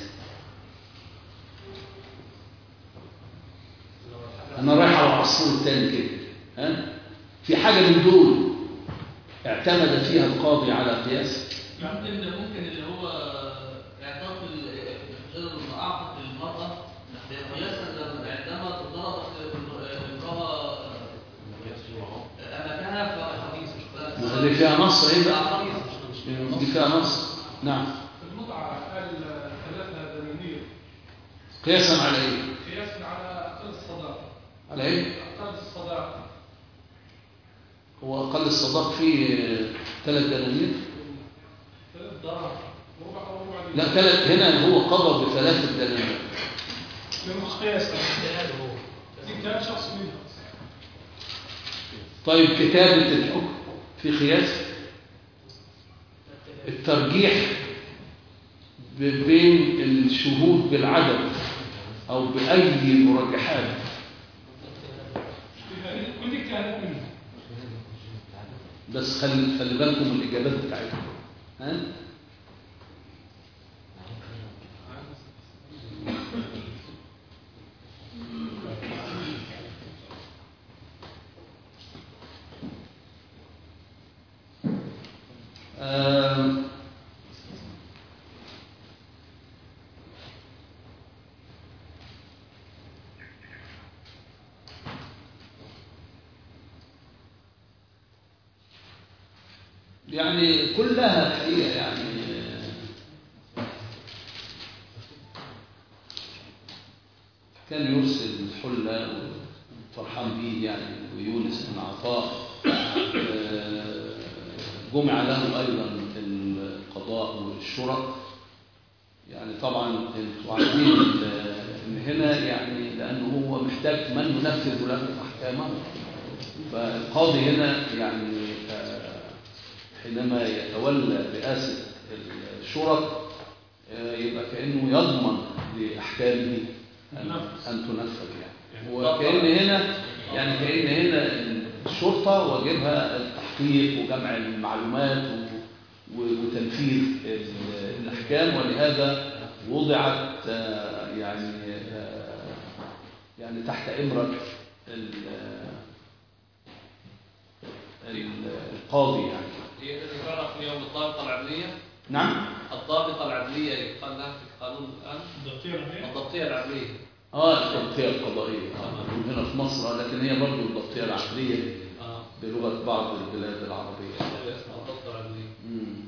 انا رايح على العصفور الثاني كده ها في حاجه من دول اعتمد فيها القاضي على قياس ممكن ممكن اللي هو اعطاء الرجل اعطت المراه قياسا عندما تضربت امراه امكانها فحديث ما اللي فيها نص ايه بقى دي فيها نص نعم المتعة قال ثلاثة دنانير قياسا على ايه قياسا على أقل الصداقة على ايه أقل الصداقة هو اقل الصداق فيه ثلاث دنانير ثلاث دراهم ربع أو ربع دينار. لا ثلاث هنا هو قضى بثلاث دنانير ده مش قياس دي كان شخص منها طيب كتابة الحكم في قياس الترجيح ب- بين الشهود بالعدد أو بأي مرجحات كل دي كانت منها بس خلي خلي بالكم من الإجابات بتاعتكم ها آم، يعني كلها الحقيقة يعني كان يرسل الحلة وفرحان بيه يعني ويونس بن عطاء آه، جمع له أيضا القضاء والشرط يعني طبعا انتوا عارفين ال- ان هنا يعني لانه هو محتاج من ينفذ له احكامه فالقاضي هنا يعني آه، حينما يتولى رئاسه الشرط آه، يبقى كأنه يضمن لأحكامه أن, أن تنفذ يعني وكأن هنا يعني كأن هنا الشرطة واجبها التحقيق وجمع المعلومات و- و- وتنفيذ ال- الأحكام ولهذا وضعت آه، يعني آه، يعني تحت إمرة ال- ال- القاضي يعني هي التي تعرف اليوم الضابطة العدلية نعم الضابطة العدلية يقال لها في القانون الآن الضبطية العدلية اه الضبطية القضائية آه. من هنا في مصر آه، لكن هي برضه الضبطية العقلية اه بلغة بعض البلاد العربية اسمها الضبطة العدلية مم.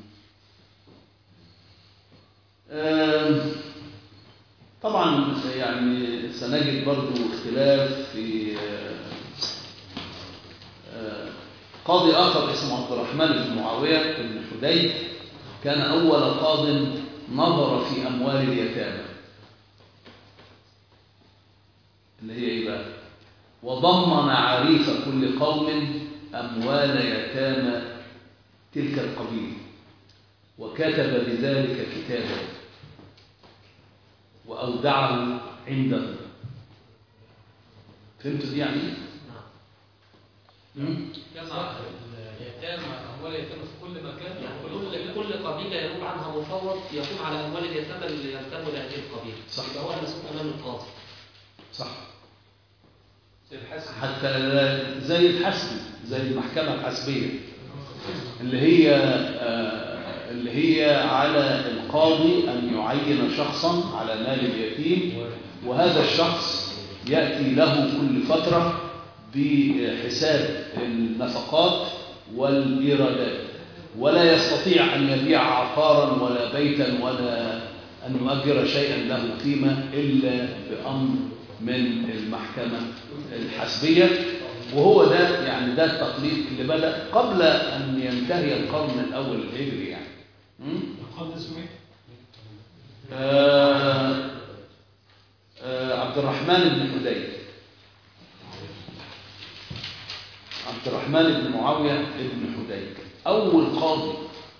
آم، طبعا يعني سنجد برضو اختلاف في آه، آه، قاضي آخر اسمه عبد الرحمن بن معاوية بن حديد كان أول قاض نظر في أموال اليتامى اللي هي إيه بقى وضمن عريف كل قوم أموال يتامى تلك القبيلة وكتب بذلك كتابا وأودعه عنده فهمتوا دي يعني إيه؟ مم؟ جمع اليتامى أموال اليتامى في كل مكان كل كل قبيلة ينوب عنها مفوض يقوم على أموال اليتامى اللي ينتموا لهذه القبيلة صح. يبقى هو المسؤول أمام القاضي صح زي الحسن حتى لا- زي الحسب زي المحكمة الحسبية اللي هي آه، اللي هي على القاضي أن يعين شخصا على مال اليتيم وهذا الشخص يأتي له كل فترة بحساب النفقات والإيرادات ولا يستطيع أن يبيع عقارا ولا بيتا ولا أن يؤجر شيئا له قيمة إلا بأمر من المحكمة الحسبية وهو ده يعني ده التقليد اللي بدأ قبل أن ينتهي القرن الأول الهجري يعني م? القاضي اسمه ايه؟ آه آه عبد الرحمن بن حديد عبد الرحمن بن معاوية بن حديد أول قاضي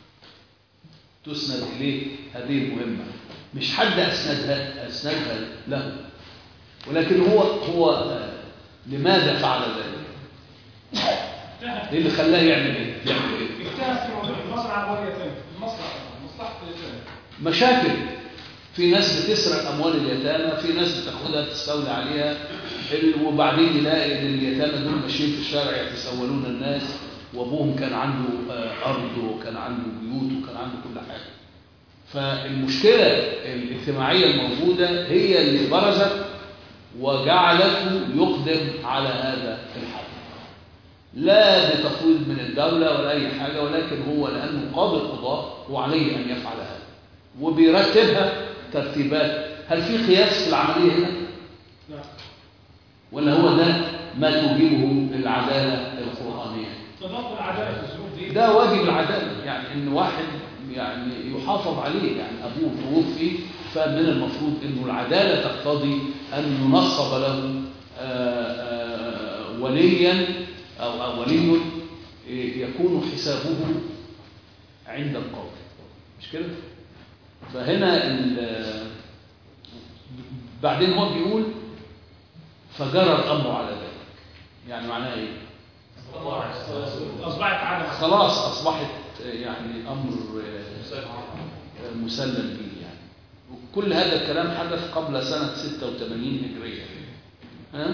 تسند إليه هذه المهمة مش حد أسندها أسندها له ولكن هو هو آه، لماذا فعل ذلك؟ ايه اللي خلاه يعمل ايه؟ يعمل ايه؟ اجتهد في موضوع المصنع أموال يتامى المصلحة مصلحة اليتامى مشاكل في ناس بتسرق اموال اليتامى في ناس بتاخدها تستولي عليها ال- وبعدين يلاقي ان اليتامى دول ماشيين في الشارع يتسولون الناس وابوهم كان عنده آه، ارض وكان عنده بيوت وكان عنده كل حاجه فالمشكله الاجتماعيه الموجوده هي اللي برزت وجعلته يقدم على هذا الحد لا بتفويض من الدولة ولا أي حاجة ولكن هو لأنه قاضي القضاء وعليه أن يفعل هذا وبيرتبها ترتيبات هل في قياس في العملية هنا؟ نعم ولا هو ده ما توجبه العدالة القرآنية؟ تضاد العدالة في الظروف دي ده واجب العدالة يعني إن واحد يعني يحافظ عليه يعني أبوه توفي فمن المفروض إنه العدالة تقتضي أن ينصب له آه، آه، وليا أو أو ولي يكون حسابه عند القاضي مش كده؟ فهنا ال- بعدين هو بيقول فجرى الأمر على ذلك يعني معناه إيه؟ أصبحت عادة خلاص أصبحت يعني أمر آه، مسلم به يعني وكل هذا الكلام حدث قبل سنة 86 هجرية ها؟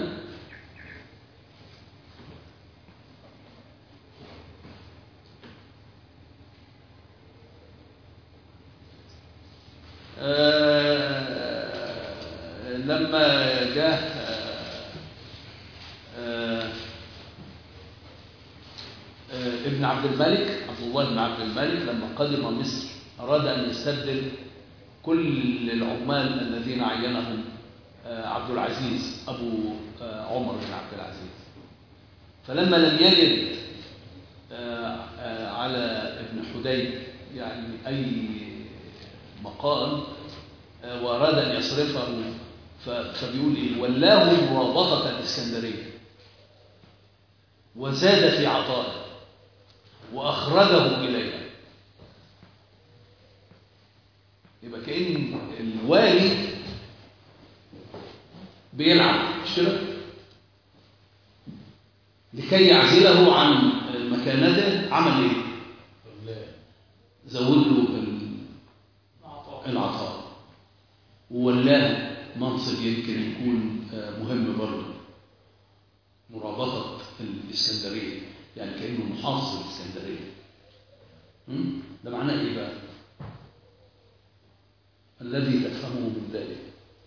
آه، لما جاء آه، آه، ابن عبد الملك عبد الله بن عبد الملك لما قدم مصر أراد أن يستبدل كل العمال الذين عينهم آه، عبد العزيز أبو آه، عمر بن عبد العزيز فلما لم يجد آه، آه، على ابن حديد يعني أي مقام آه، وأراد أن يصرفه ف- فبيقول إيه ولاه مرابطة الإسكندرية وزاد في عطائه وأخرجه إليها يبقى كأن الوالي بيلعب مش كده لكي يعزله عن مكانته عمل ايه زود له ال- العطاء وولاه منصب يمكن يكون آه، مهم برضه مرابطة الإسكندرية يعني كأنه محافظ الإسكندرية م? ده معناه إيه بقى؟ الذي تفهمه من ذلك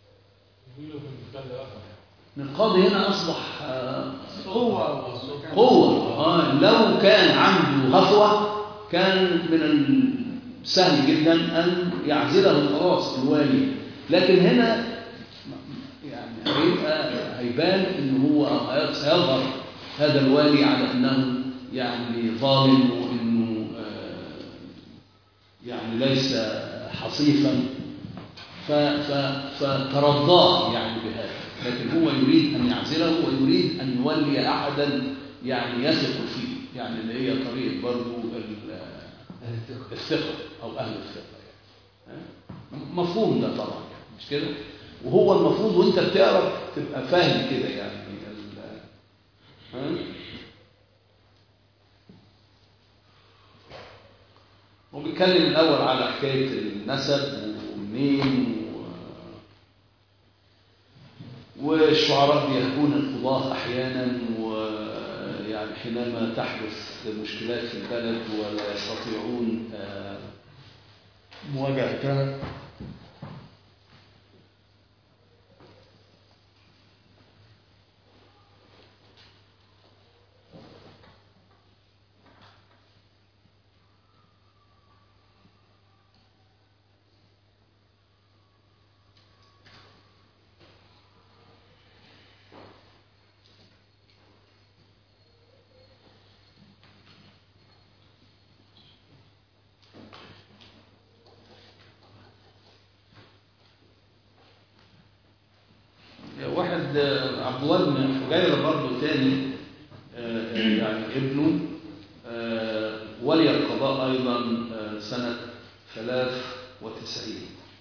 إن القاضي هنا أصبح آه، قوة قوة آه لو كان عنده هفوة كان من السهل جدا أن يعزله خلاص الوالي لكن هنا يعني هيبقى هيبان ان هو سيظهر هذا الوالي على انه يعني ظالم وانه آه، يعني ليس حصيفا ف- ف- فترضاه يعني بهذا لكن هو يريد ان يعزله ويريد ان يولي احدا يعني يثق فيه يعني اللي هي طريقه برضه ال- الثقه او اهل الثقه يعني. ها؟ مفهوم ده طبعا مش كده وهو المفروض وانت بتعرف تبقى فاهم كده يعني ال- ها؟ وبيتكلم الاول على حكايه النسب ومنين و... والشعراء بيهكون القضاة احيانا ويعني حينما تحدث مشكلات في البلد ولا يستطيعون آه، مواجهتها واحد آه، عبد الله بن حجيرة برضه تاني آه، آه، يعني ابنه آه، ولي القضاء أيضا آه، سنة 93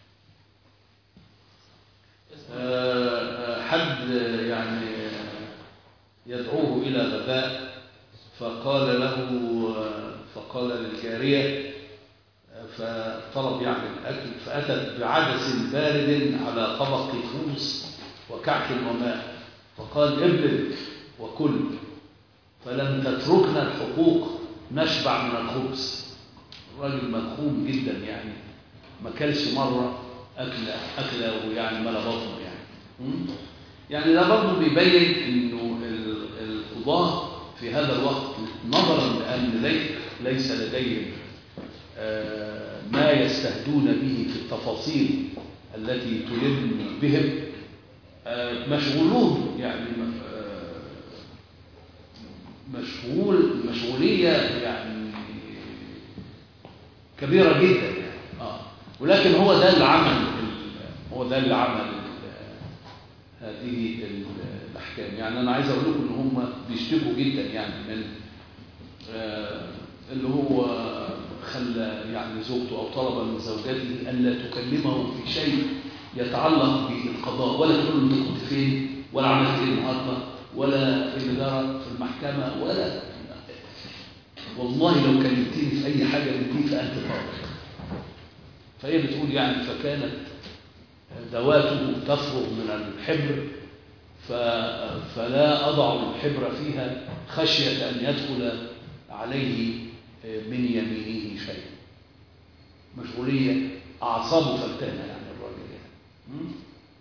آه، آه، حد آه، يعني آه، يدعوه إلى غداء فقال له آه، فقال للجارية آه، فطلب يعني الأكل فأتت بعدس بارد على طبق خبز وكعك وماء فقال ابلغ وكل فلم تتركنا الحقوق نشبع من الخبز الراجل مدخوم جدا يعني ما كلش مرة أكلة أكلة ويعني ملا بطنه يعني م? يعني ده برضه بيبين إنه ال- القضاة في هذا الوقت نظرا لأن لي- ليس لديهم آه، ما يستهدون به في التفاصيل التي تلم بهم آه، مشغولون يعني آه، مشغول مشغولية يعني كبيرة جدا يعني آه. ولكن هو ده اللي عمل ال- هو ده اللي عمل ال- هذه ال- الأحكام يعني أنا عايز أقول لكم إن هم بيشتكوا جدا يعني من آه، اللي هو خلى يعني زوجته أو طلب من زوجته ألا تكلمه في شيء يتعلق بالقضاء ولا تقول له انت كنت فين ولا عملت ايه النهارده ولا اللي جرى في المحكمه ولا والله لو كلمتني في اي حاجه من دي فانت طالق فهي بتقول يعني فكانت ذواته تفرغ من الحبر ف... فلا اضع الحبر فيها خشيه ان يدخل عليه من يمينه شيء مشغوليه اعصابه فلتانه يعني الراجل يعني م?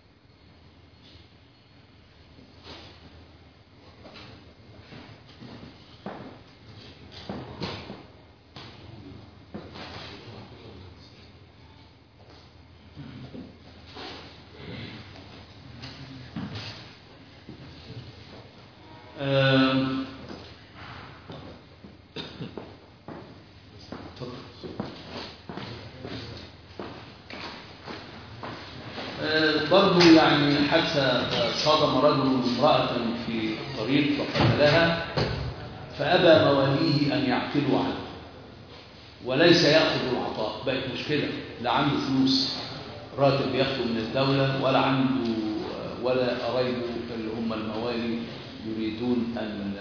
آم. اتفضل. آه، برضو يعني حادثة صادم رجل امرأة في الطريق فقتلها فأبى مواليه أن يعقلوا عنه وليس يأخذ العطاء بقت مشكلة لا عنده فلوس راتب بياخده من الدولة ولا عنده ولا قرايبه اللي هم الموالي يريدون أن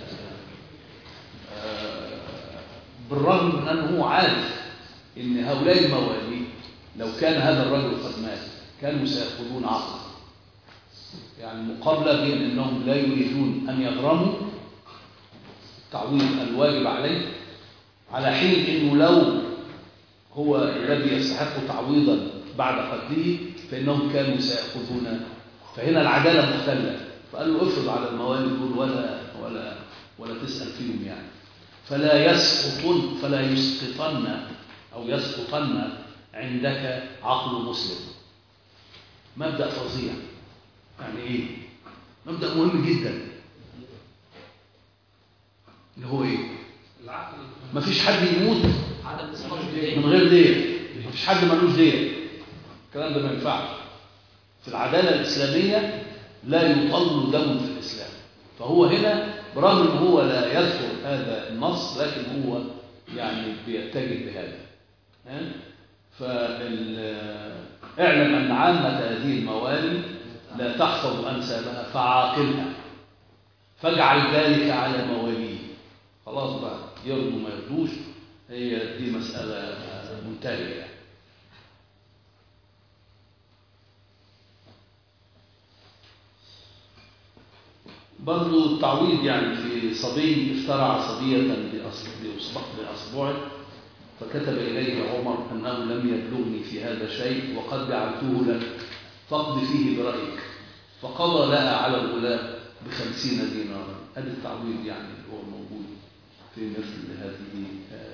بالرغم من أنه هو عارف أن هؤلاء الموالي لو كان هذا الرجل قد مات كانوا سيأخذون عقد يعني مقابلة بين أنهم لا يريدون أن يغرموا تعويض الواجب عليه على حين أنه لو هو الذي يستحق تعويضا بعد قتله فإنهم كانوا سيأخذون فهنا العدالة مختلة فقال له افرض على الموالي دول ولا ولا ولا تسأل فيهم يعني فلا يسقطن فلا يسقطن أو يسقطن عندك عقل مسلم مبدأ فظيع يعني إيه؟ مبدأ مهم جدا اللي هو إيه؟ العقل مفيش حد يموت عدم إسقاط من الدين غير دية مفيش حد ملوش دية الكلام ده ما ينفعش في العدالة الإسلامية لا يطل دم في الإسلام فهو هنا برغم ان هو لا يذكر هذا النص لكن هو يعني بيتجه بهذا ها؟ فال اعلم ان عامة هذه الموالي لا تحفظ انسابها فعاقلها فاجعل ذلك على مواليه خلاص بقى يرضوا ما يرضوش هي دي مسألة منتهية يعني. برضو التعويض يعني في صبي افترع صبية بأصب- بأصبع- بأصبعه فكتب إليه عمر أنه لم يبلغني في هذا شيء وقد جعلته لك فاقض فيه برأيك فقضى لها على الغلام بخمسين دينارا هذا التعويض يعني اللي هو موجود في مثل هذه آه،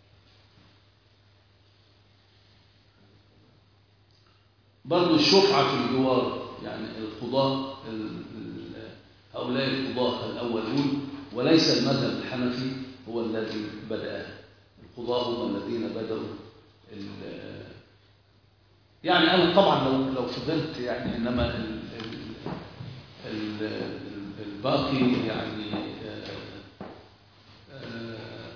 برضو الشفعة في الجوار يعني القضاء ال- ال- هؤلاء القضاة الأولون وليس المذهب الحنفي هو الذي بدأ القضاة هم الذين بدأوا ال- يعني أنا طبعا لو لو فضلت يعني إنما ال ال ال ال الباقي يعني آه، آه،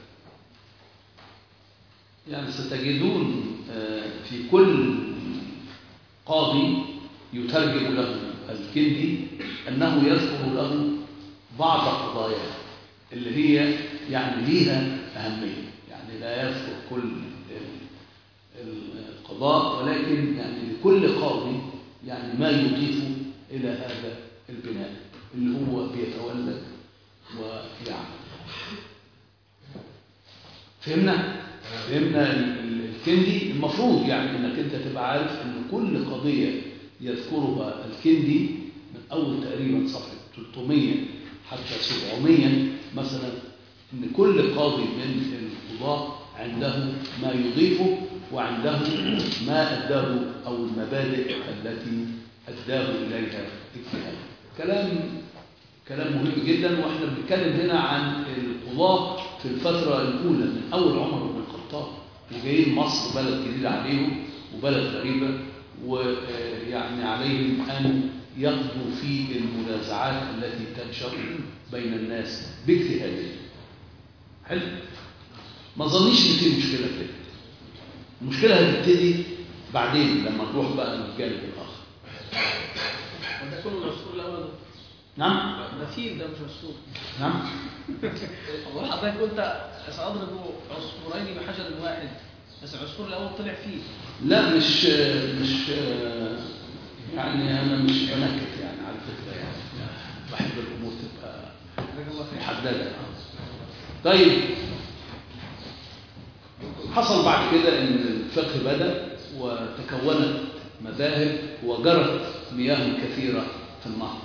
يعني ستجدون آه، في كل قاضي يترجم له الكندي أنه يذكر له بعض قضايا اللي هي يعني ليها أهمية يعني لا يذكر كل ال- القضاء ولكن يعني لكل قاضي يعني ما يضيف إلى هذا البناء اللي هو بيتولد ويعمل فهمنا؟ فهمنا ال- ال- الكندي المفروض يعني انك انت تبقى عارف ان كل قضية يذكرها الكندي من اول تقريبا صفحة 300 حتى 700 مثلا ان كل قاضي من القضاة عنده ما يضيفه وعنده ما اداه او المبادئ التي اداه اليها اجتهاده كلام كلام مهم جدا واحنا بنتكلم هنا عن القضاة في الفترة الأولى من أول عمر بن الخطاب وجايين مصر بلد جديدة عليهم وبلد غريبة ويعني عليهم أن يقضوا في المنازعات التي تنشر بين الناس باجتهادهم حلو ما ظنيش ان في مشكلة كده المشكلة هتبتدي بعدين لما نروح بقى للجانب الآخر وده كله العصفور الاول نعم مثيل ده مش عصفور نعم هو حضرتك قلت ساضرب عصفورين بحجر واحد بس العصفور الاول طلع فيه لا مش مش يعني انا مش بنكت يعني على فكره يعني بحب الامور تبقى جزاك الله خير محدده طيب حصل بعد كده ان الفقه بدا وتكونت مذاهب وجرت مياه كثيره في النهر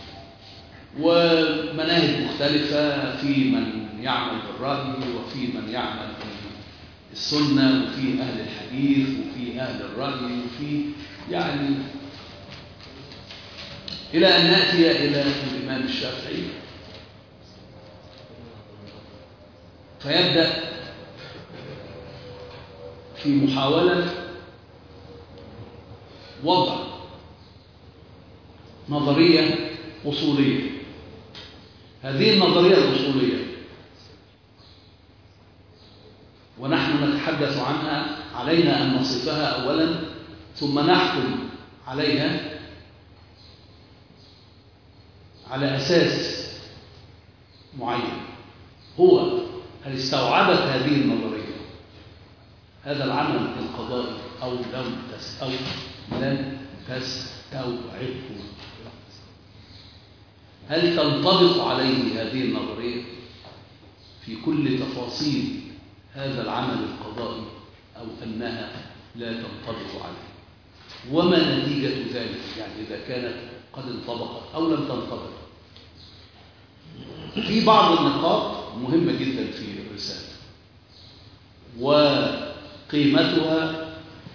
ومناهج مختلفة في من يعمل بالرأي وفي من يعمل بالسنة وفي أهل الحديث وفي أهل الرأي وفي يعني إلى أن نأتي إلى الإمام الشافعي فيبدأ في محاولة وضع نظرية أصولية هذه النظرية الأصولية ونحن نتحدث عنها علينا أن نصفها أولا ثم نحكم عليها على أساس معين هو هل استوعبت هذه النظرية هذا العمل القضائي أو لم تس أو لم تستوعبه هل تنطبق عليه هذه النظرية في كل تفاصيل هذا العمل القضائي أو أنها لا تنطبق عليه وما نتيجة ذلك يعني إذا كانت قد انطبقت أو لم تنطبق في بعض النقاط مهمة جدا في الرسالة وقيمتها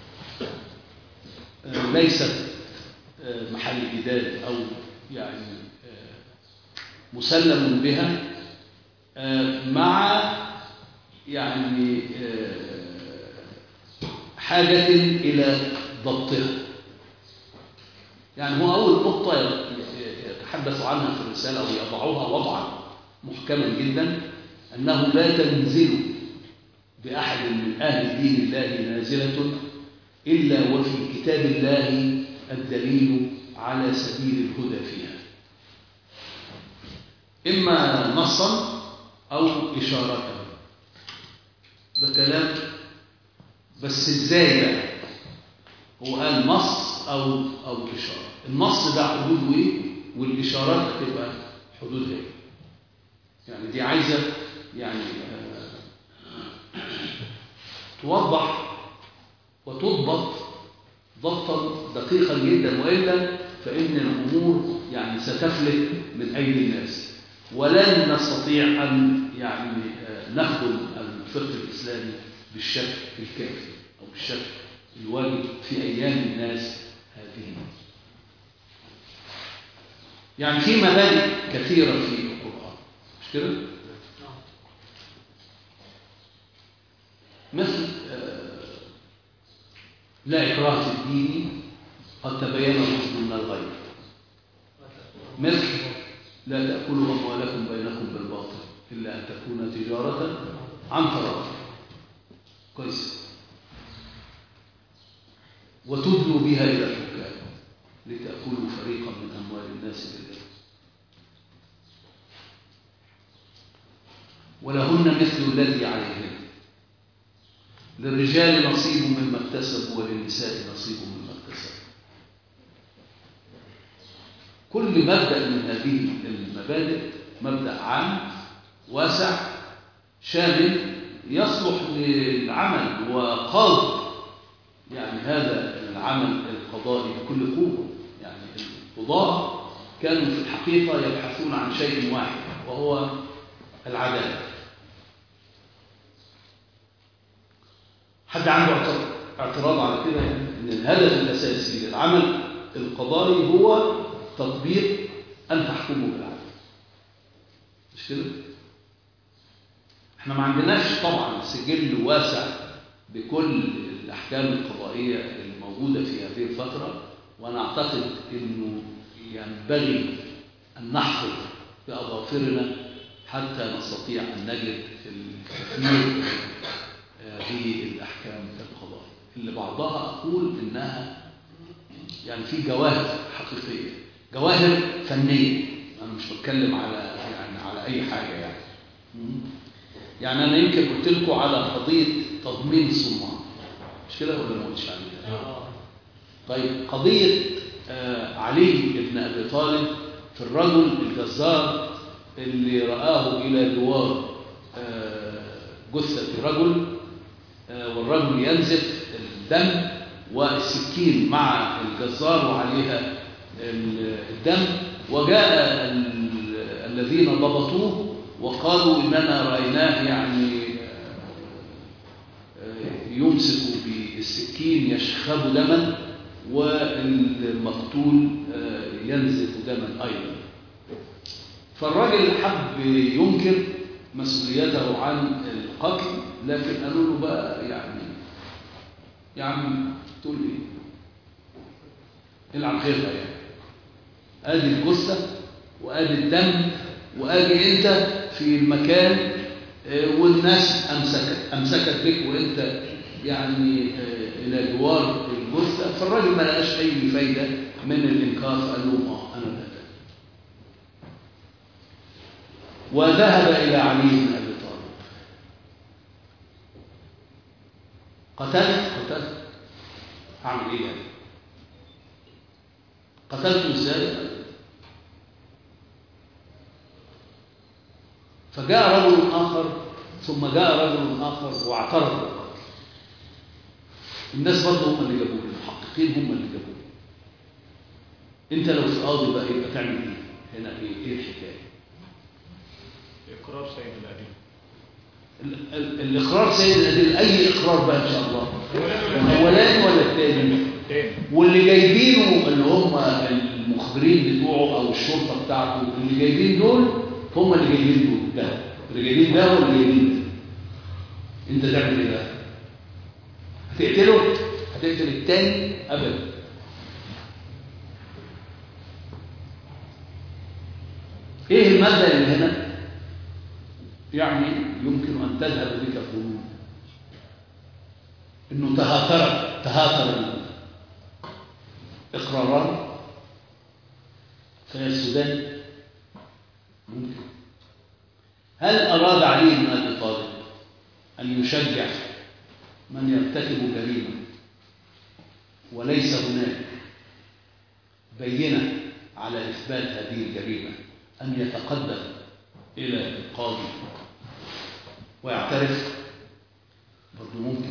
آه، ليست آه، محل جدال أو يعني آه، مسلم بها آه، مع يعني آه، حاجة إلى ضبطها يعني هو أول نقطة يتحدث عنها في الرسالة أو يضعوها وضعا محكما جدا أنه لا تنزل بأحد من أهل دين الله نازلة إلا وفي كتاب الله الدليل على سبيل الهدى فيها إما نصا أو إشارة ده كلام بس إزاي بقى هو قال نص أو أو إشارة النص ده حدوده إيه والإشارات هتبقى حدودها إيه يعني دي عايزة يعني آه، توضح وتضبط ضبطا دقيقا جدا وإلا فإن الأمور يعني ستفلت من أيدي الناس ولن نستطيع أن يعني آه، نخدم الفقه الإسلامي بالشكل الكافي أو بالشكل الواجب في أيام الناس هذه يعني في مبادئ كثيرة في القرآن مش كده؟ مثل آه، لا إكراه في الدين قد تبين الرشد من الغي مثل لا تأكلوا أموالكم بينكم بالباطل إلا أن تكون تجارة عن تراض كويس وتدلوا بها إلى الحكام لتأكلوا فريقا من أموال الناس بالإثم ولهن مثل الذي عليهن للرجال نصيب مما اكتسبوا وللنساء نصيب مما اكتسبوا كل مبدأ من هذه المبادئ مبدأ عام واسع شامل يصلح للعمل وقاضي يعني هذا العمل القضائي بكل قوة يعني القضاة كانوا في الحقيقة يبحثون عن شيء واحد وهو العدالة حد عنده اعتراض- اعتراض على كده يعني ان الهدف الاساسي للعمل القضائي هو تطبيق ان تحكموا بالعدل مش كده احنا ما عندناش طبعا سجل واسع بكل الاحكام القضائيه الموجوده في هذه الفتره وانا اعتقد انه ينبغي ان نحفظ باظافرنا حتى نستطيع ان نجد الكثير هذه الأحكام القضائية اللي بعضها أقول إنها يعني في جواهر حقيقية جواهر فنية أنا مش بتكلم على يعني على أي حاجة يعني مم. يعني أنا يمكن قلت لكم على قضية تضمين الصمام مش كده ولا ما قلتش عليها؟ طيب قضية آه علي بن أبي طالب في الرجل الجزار اللي رآه إلى جوار آه جثة رجل آه والرجل ينزف الدم والسكين مع الجزار وعليها ال- الدم وجاء ال- الذين ضبطوه وقالوا إننا رأيناه يعني آه، يمسك بالسكين يشخب دما والمقتول آه، ينزف دما أيضا فالراجل حب ينكر مسؤوليته عن القتل لكن قالوا له بقى يعني يا عم تقول ايه العب خيرها يعني ادي الجثه وادي الدم وادي انت في المكان آه، والناس امسكت امسكت بك وانت يعني آه، إلى جوار الجثة فالراجل ما لقاش أي فايدة من الإنكار فقال له آه أنا لا وذهب إلى علي بن أبي طالب قتلت قتلت هعمل إيه يعني قتلته إزاي فجاء رجل آخر ثم جاء رجل آخر واعترف بالقتل الناس برضه هم اللي جابوه المحققين هم اللي جابوه انت لو في قاضي بقى يبقى تعمل ايه هنا ايه ايه الحكايه إقرار سيد الأدين ال- ال- الاقرار سيد الادله اي اقرار بقى ان شاء الله الاولاني ولا الثاني تاني واللي جايبينه اللي هم المخبرين بتوعه او الشرطه بتاعته اللي جايبين دول هم اللي جايبين دول ده اللي جايبين ده واللي جايبين ده انت تعمل ايه بقى هتقتله هتقتل التاني ابدا ايه الماده اللي هنا يعني يمكن ان تذهب بك الظنون انه تهاتر تهاتر اقراران فيسودان ممكن هل اراد علي بن ابي طالب ان يشجع من يرتكب جريمه وليس هناك بينه على اثبات هذه الجريمه ان يتقدم الى القاضي ويعترف برضه ممكن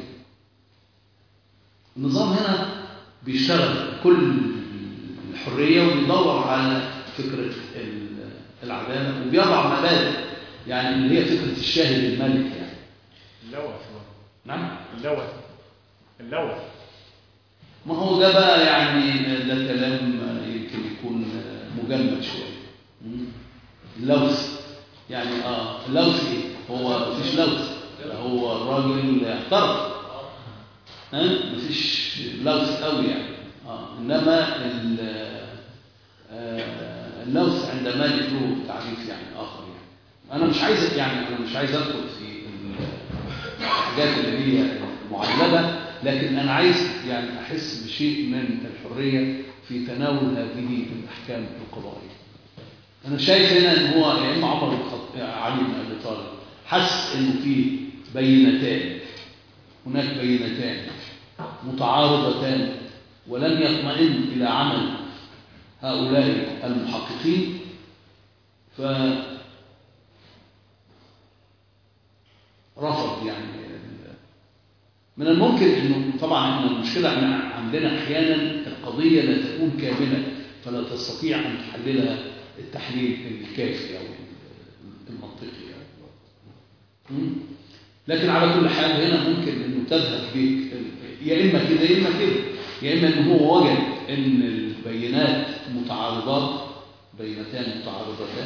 النظام هنا بيشتغل كل الحرية وبيدور على فكرة ال- العدالة وبيضع مبادئ يعني اللي هي فكرة الشاهد الملك يعني اللوث نعم اللوث اللوث ما هو ده بقى يعني ده كلام يمكن يكون مجمد شوية مم. اللوث يعني اه اللوث ايه هو مفيش لوث ده هو الراجل اعترف ها مفيش لوث قوي يعني اه انما ال- آه، اللوث عند مالك له تعريف يعني اخر يعني انا مش عايز يعني انا مش عايز ادخل في ال- الحاجات اللي هي معلبه لكن انا عايز يعني احس بشيء من الحريه في تناول هذه الاحكام القضائيه انا شايف هنا ان هو يا اما عمر بن الخط- علي بن ابي طالب حس انه في بينتان هناك بينتان متعارضتان ولم يطمئن الى عمل هؤلاء المحققين ف رفض يعني من الممكن انه طبعا إن المشكله ان عندنا احيانا القضيه لا تكون كامله فلا تستطيع ان تحللها التحليل الكافي او المنطقي يعني. مم. لكن على كل حال هنا ممكن انه تذهب بك يا اما كده يا اما كده يا اما ان هو وجد ان البينات متعارضات بينتان متعارضتان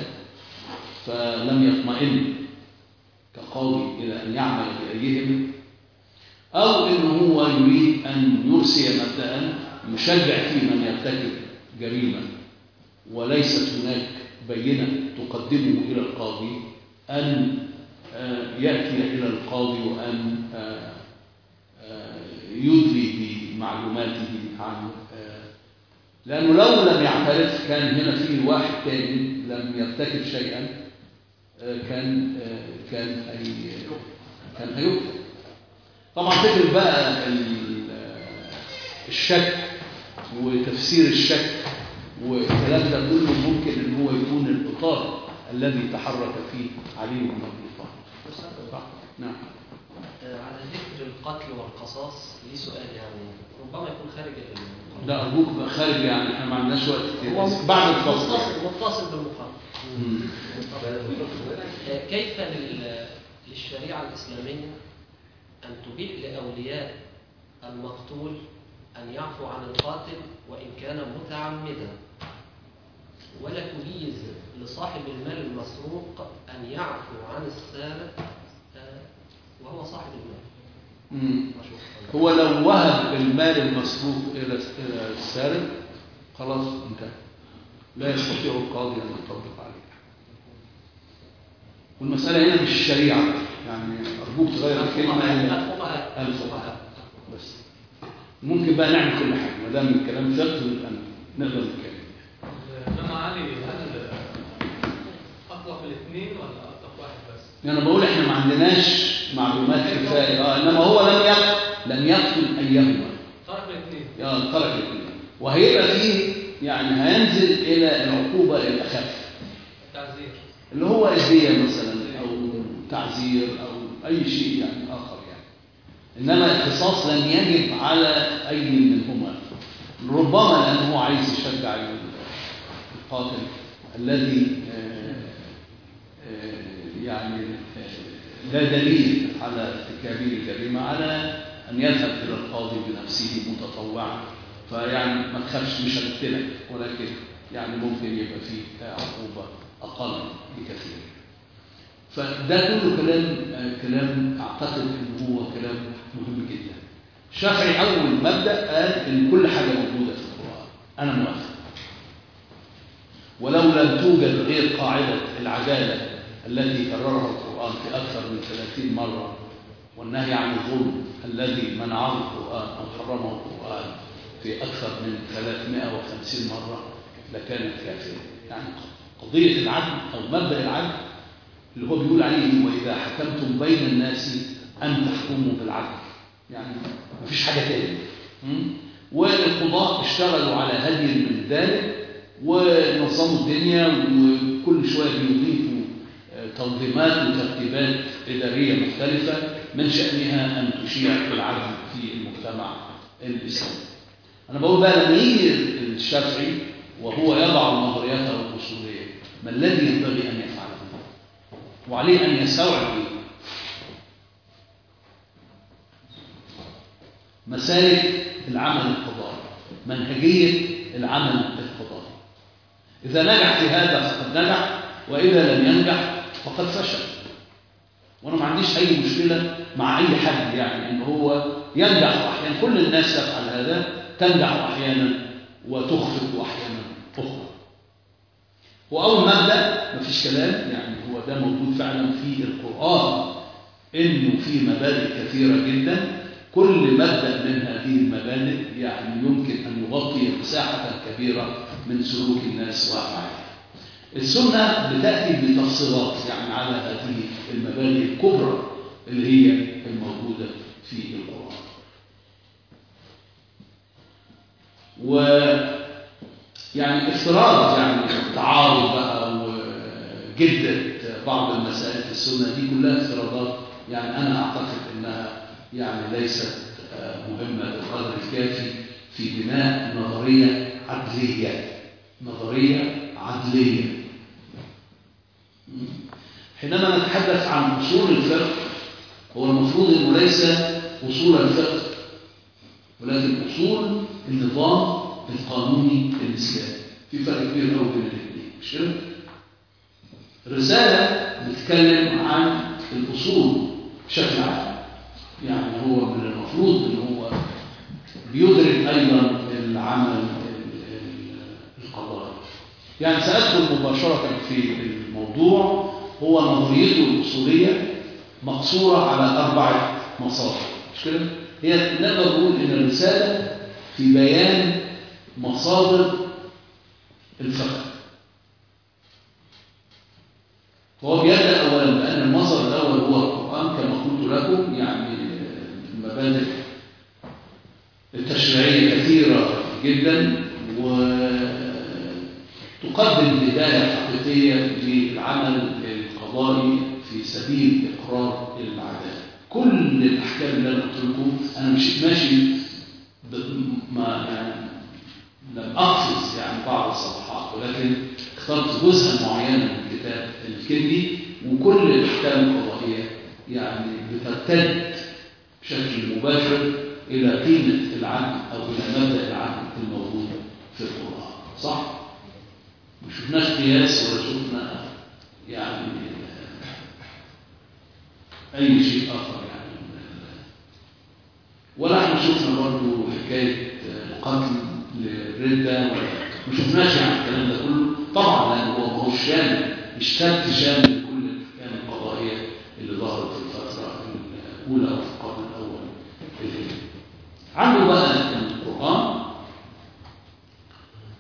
فلم يطمئن كقاضي الى ان يعمل بايهما او ان هو يريد ان يرسي مبدا يشجع فيه من يرتكب جريمه وليست هناك بينه تقدمه الى القاضي ان آه، ياتي الى القاضي وان آه، آه، يدلي بمعلوماته عن آه، لانه لو لم يعترف كان هنا في واحد تاني لم يرتكب شيئا آه، كان آه، كان هي كان هيقتل طبعا فكره بقى ال- آه، الشك وتفسير الشك والكلام ده كله ممكن ان هو يكون الاطار الذي تحرك فيه علي بن ابي طالب صح نعم آه، على ذكر القتل والقصاص لي سؤال يعني ربما يكون خارج ال- لا ارجوك بقى خارج يعني احنا ما عندناش وقت كتير هو بس بعد الفصل متصل متصل بالمقام مم. آه، كيف لل- للشريعة الإسلامية أن تبيح لأولياء المقتول أن يعفو عن القاتل وإن كان متعمدا ولا تجيز لصاحب المال المسروق أن يعفو عن السارق آه، وهو صاحب المال مم. وشكرا. هو لو وهب المال المسروق الى إلى السارق خلاص انتهى لا يستطيع القاضي ان يطبق عليه والمساله هنا مش الشريعه يعني ارجوك تغير الكلمه الى الفقهاء الفقهاء بس ممكن بقى نعمل كل حاجه ما دام الكلام فقه يبقى نقدر نتكلم انما علي هل اقوى في الاثنين ولا اقوى في واحد بس؟ انا بقول احنا ما عندناش معلومات كفايه اه انما هو لم يقل لم يقتل ايهما فرق الاثنين يا ترك الاثنين وهيبقى فيه يعني هينزل الى العقوبه الاخف تعزير اللي هو الدية مثلا أو تعزير أو أي شيء يعني آخر يعني إنما القصاص لن يجب على أي منهما ربما لأنه عايز يشجع القاتل الذي آه، آه، يعني آه، لا دليل على ارتكابه الجريمة على أن يذهب إلى القاضي بنفسه متطوعا فيعني ما تخافش مش هنقتلك ولكن يعني ممكن يبقى فيه عقوبة أقل بكثير فده كله كلام آه، كلام أعتقد أنه هو كلام مهم جدا الشافعي أول مبدأ قال إن كل حاجة موجودة في القرآن أنا موافق ولو لم توجد غير قاعدة العدالة التي كررها القرآن في أكثر من 30 مرة والنهي عن الظلم الذي منعه القرآن أو حرمه القرآن في أكثر من 350 مرة لكانت كافية يعني قضية العدل أو مبدأ العدل اللي هو بيقول عليه وإذا حكمتم بين الناس أن تحكموا بالعدل يعني مفيش حاجة تاني م? والقضاء اشتغلوا على هدي من ذلك ونظموا الدنيا وكل شوية بيضيفوا آه، تنظيمات وترتيبات إدارية مختلفة من شأنها أن تشيع العدل في المجتمع الإسلامي أنا بقول بقى لما يجي الشافعي وهو يضع نظرياته الأصولية ما الذي ينبغي أن يفعله وعليه أن يستوعب إيه؟ مسالك العمل القضائي منهجية العمل القضائي إذا نجح في هذا فقد نجح وإذا لم ينجح فقد فشل وأنا ما عنديش أي مشكلة مع أي حد يعني إن هو ينجح أحيانا كل الناس تفعل هذا تنجح أحيانا وتخفق أحيانا أخرى وأول مبدأ مفيش كلام يعني هو ده موجود فعلا في القرآن إنه في مبادئ كثيرة جدا كل مبدأ من هذه المبادئ يعني يمكن أن يغطي مساحة كبيرة من سلوك الناس وأفعالهم السنة بتأتي بتفصيلات يعني على هذه المبادئ الكبرى اللي هي الموجودة في القرآن و يعني افتراض يعني تعارض بقى وجدة بعض المسائل في السنة دي كلها افتراضات يعني أنا أعتقد أنها يعني ليست آه، مهمة بالقدر الكافي في بناء نظرية عدلية نظرية عدلية حينما نتحدث عن أصول الفقه هو المفروض أنه ليس أصول الفقه ولكن أصول النظام القانوني الإسلامي في فرق كبير قوي بين الاثنين مش كده؟ الرسالة بتتكلم عن الأصول بشكل عام يعني هو من المفروض ان هو بيدرك ايضا العمل ال- ال- القضائي يعني سأدخل مباشرة في الموضوع هو نظريته الأصولية مقصورة على أربعة مصادر مش كده؟ هي نقدر نقول إن الرسالة في بيان مصادر الفقه هو بيبدأ أولا بأن المصدر الأول هو القرآن كما قلت لكم يعني المبادئ التشريعية كثيرة جدا وتقدم بداية حقيقية للعمل القضائي في سبيل إقرار العدالة كل الأحكام اللي أنا قلت لكم أنا مشيت ماشي ب- ما يعني لم أقفز يعني بعض الصفحات ولكن اخترت جزءا معينا من الكتاب الكندي وكل الأحكام القضائية يعني بترتد بشكل مباشر إلى قيمة العدل أو إلى مبدأ العدل الموجود في القرآن صح؟ ما شفناش قياس ولا شفنا يعني أي شيء آخر يعني من ال- ولا احنا شفنا برضه حكاية قتل للردة ولا ما شفناش يعني الكلام ده كله طبعا لأن هو ما هو شامل اشتد شامل كل الأحكام القضائية اللي ظهرت في الفترة الأولى أو في القرن الأول الهجري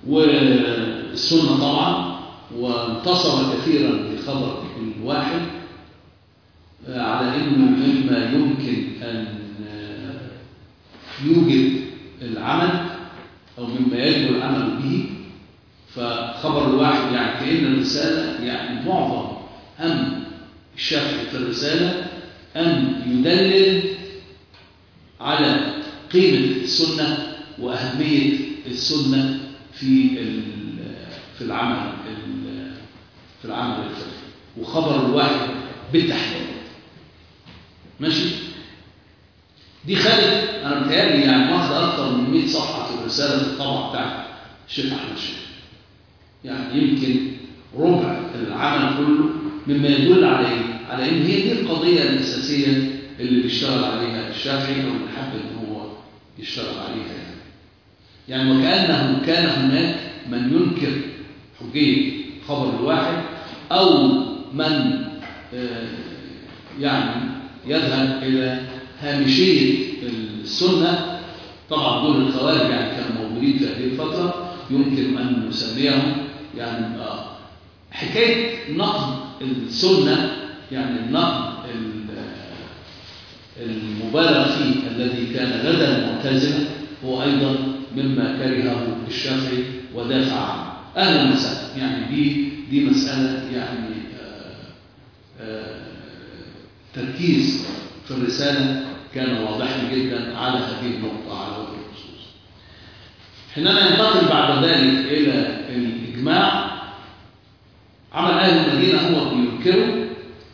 والسنة طبعا وانتصر كثيرا لخبر الواحد آه، على انه مما يمكن ان آه، يوجب العمل او مما يجب العمل به فخبر الواحد يعني كأن الرسالة يعني معظم هم الشافعي في الرسالة أن يدلل على قيمة السنة وأهمية السنة في ال- في العمل ال- في العمل الفقهي وخبر الواحد بالتحديد ماشي دي خدت انا متهيألي يعني واخده اكثر من 100 صفحه في الرساله في الطبعه بتاعت الشيخ احمد شيخ يعني يمكن ربع العمل كله مما يدل على ايه؟ على ان هي دي القضيه الاساسيه اللي بيشتغل عليها الشافعي او اللي حب ان هو يشتغل عليها يعني. يعني وكانه كان هناك من ينكر حجيه خبر الواحد او من آه، يعني يذهب الى هامشيه السنه طبعا دول الخوارج يعني كانوا موجودين في هذه الفتره يمكن ان نسميهم يعني آه، حكايه نقد السنه يعني النقد ال- المبالغ فيه الذي كان لدى المعتزله هو ايضا مما كرهه الشافعي ودافع عنه اهلا وسهلا يعني دي دي مساله يعني آه، آه، تركيز في الرساله كان واضحا جدا على هذه النقطه على وجه الخصوص حينما ينتقل بعد ذلك الى الاجماع عمل اهل المدينه هو بينكره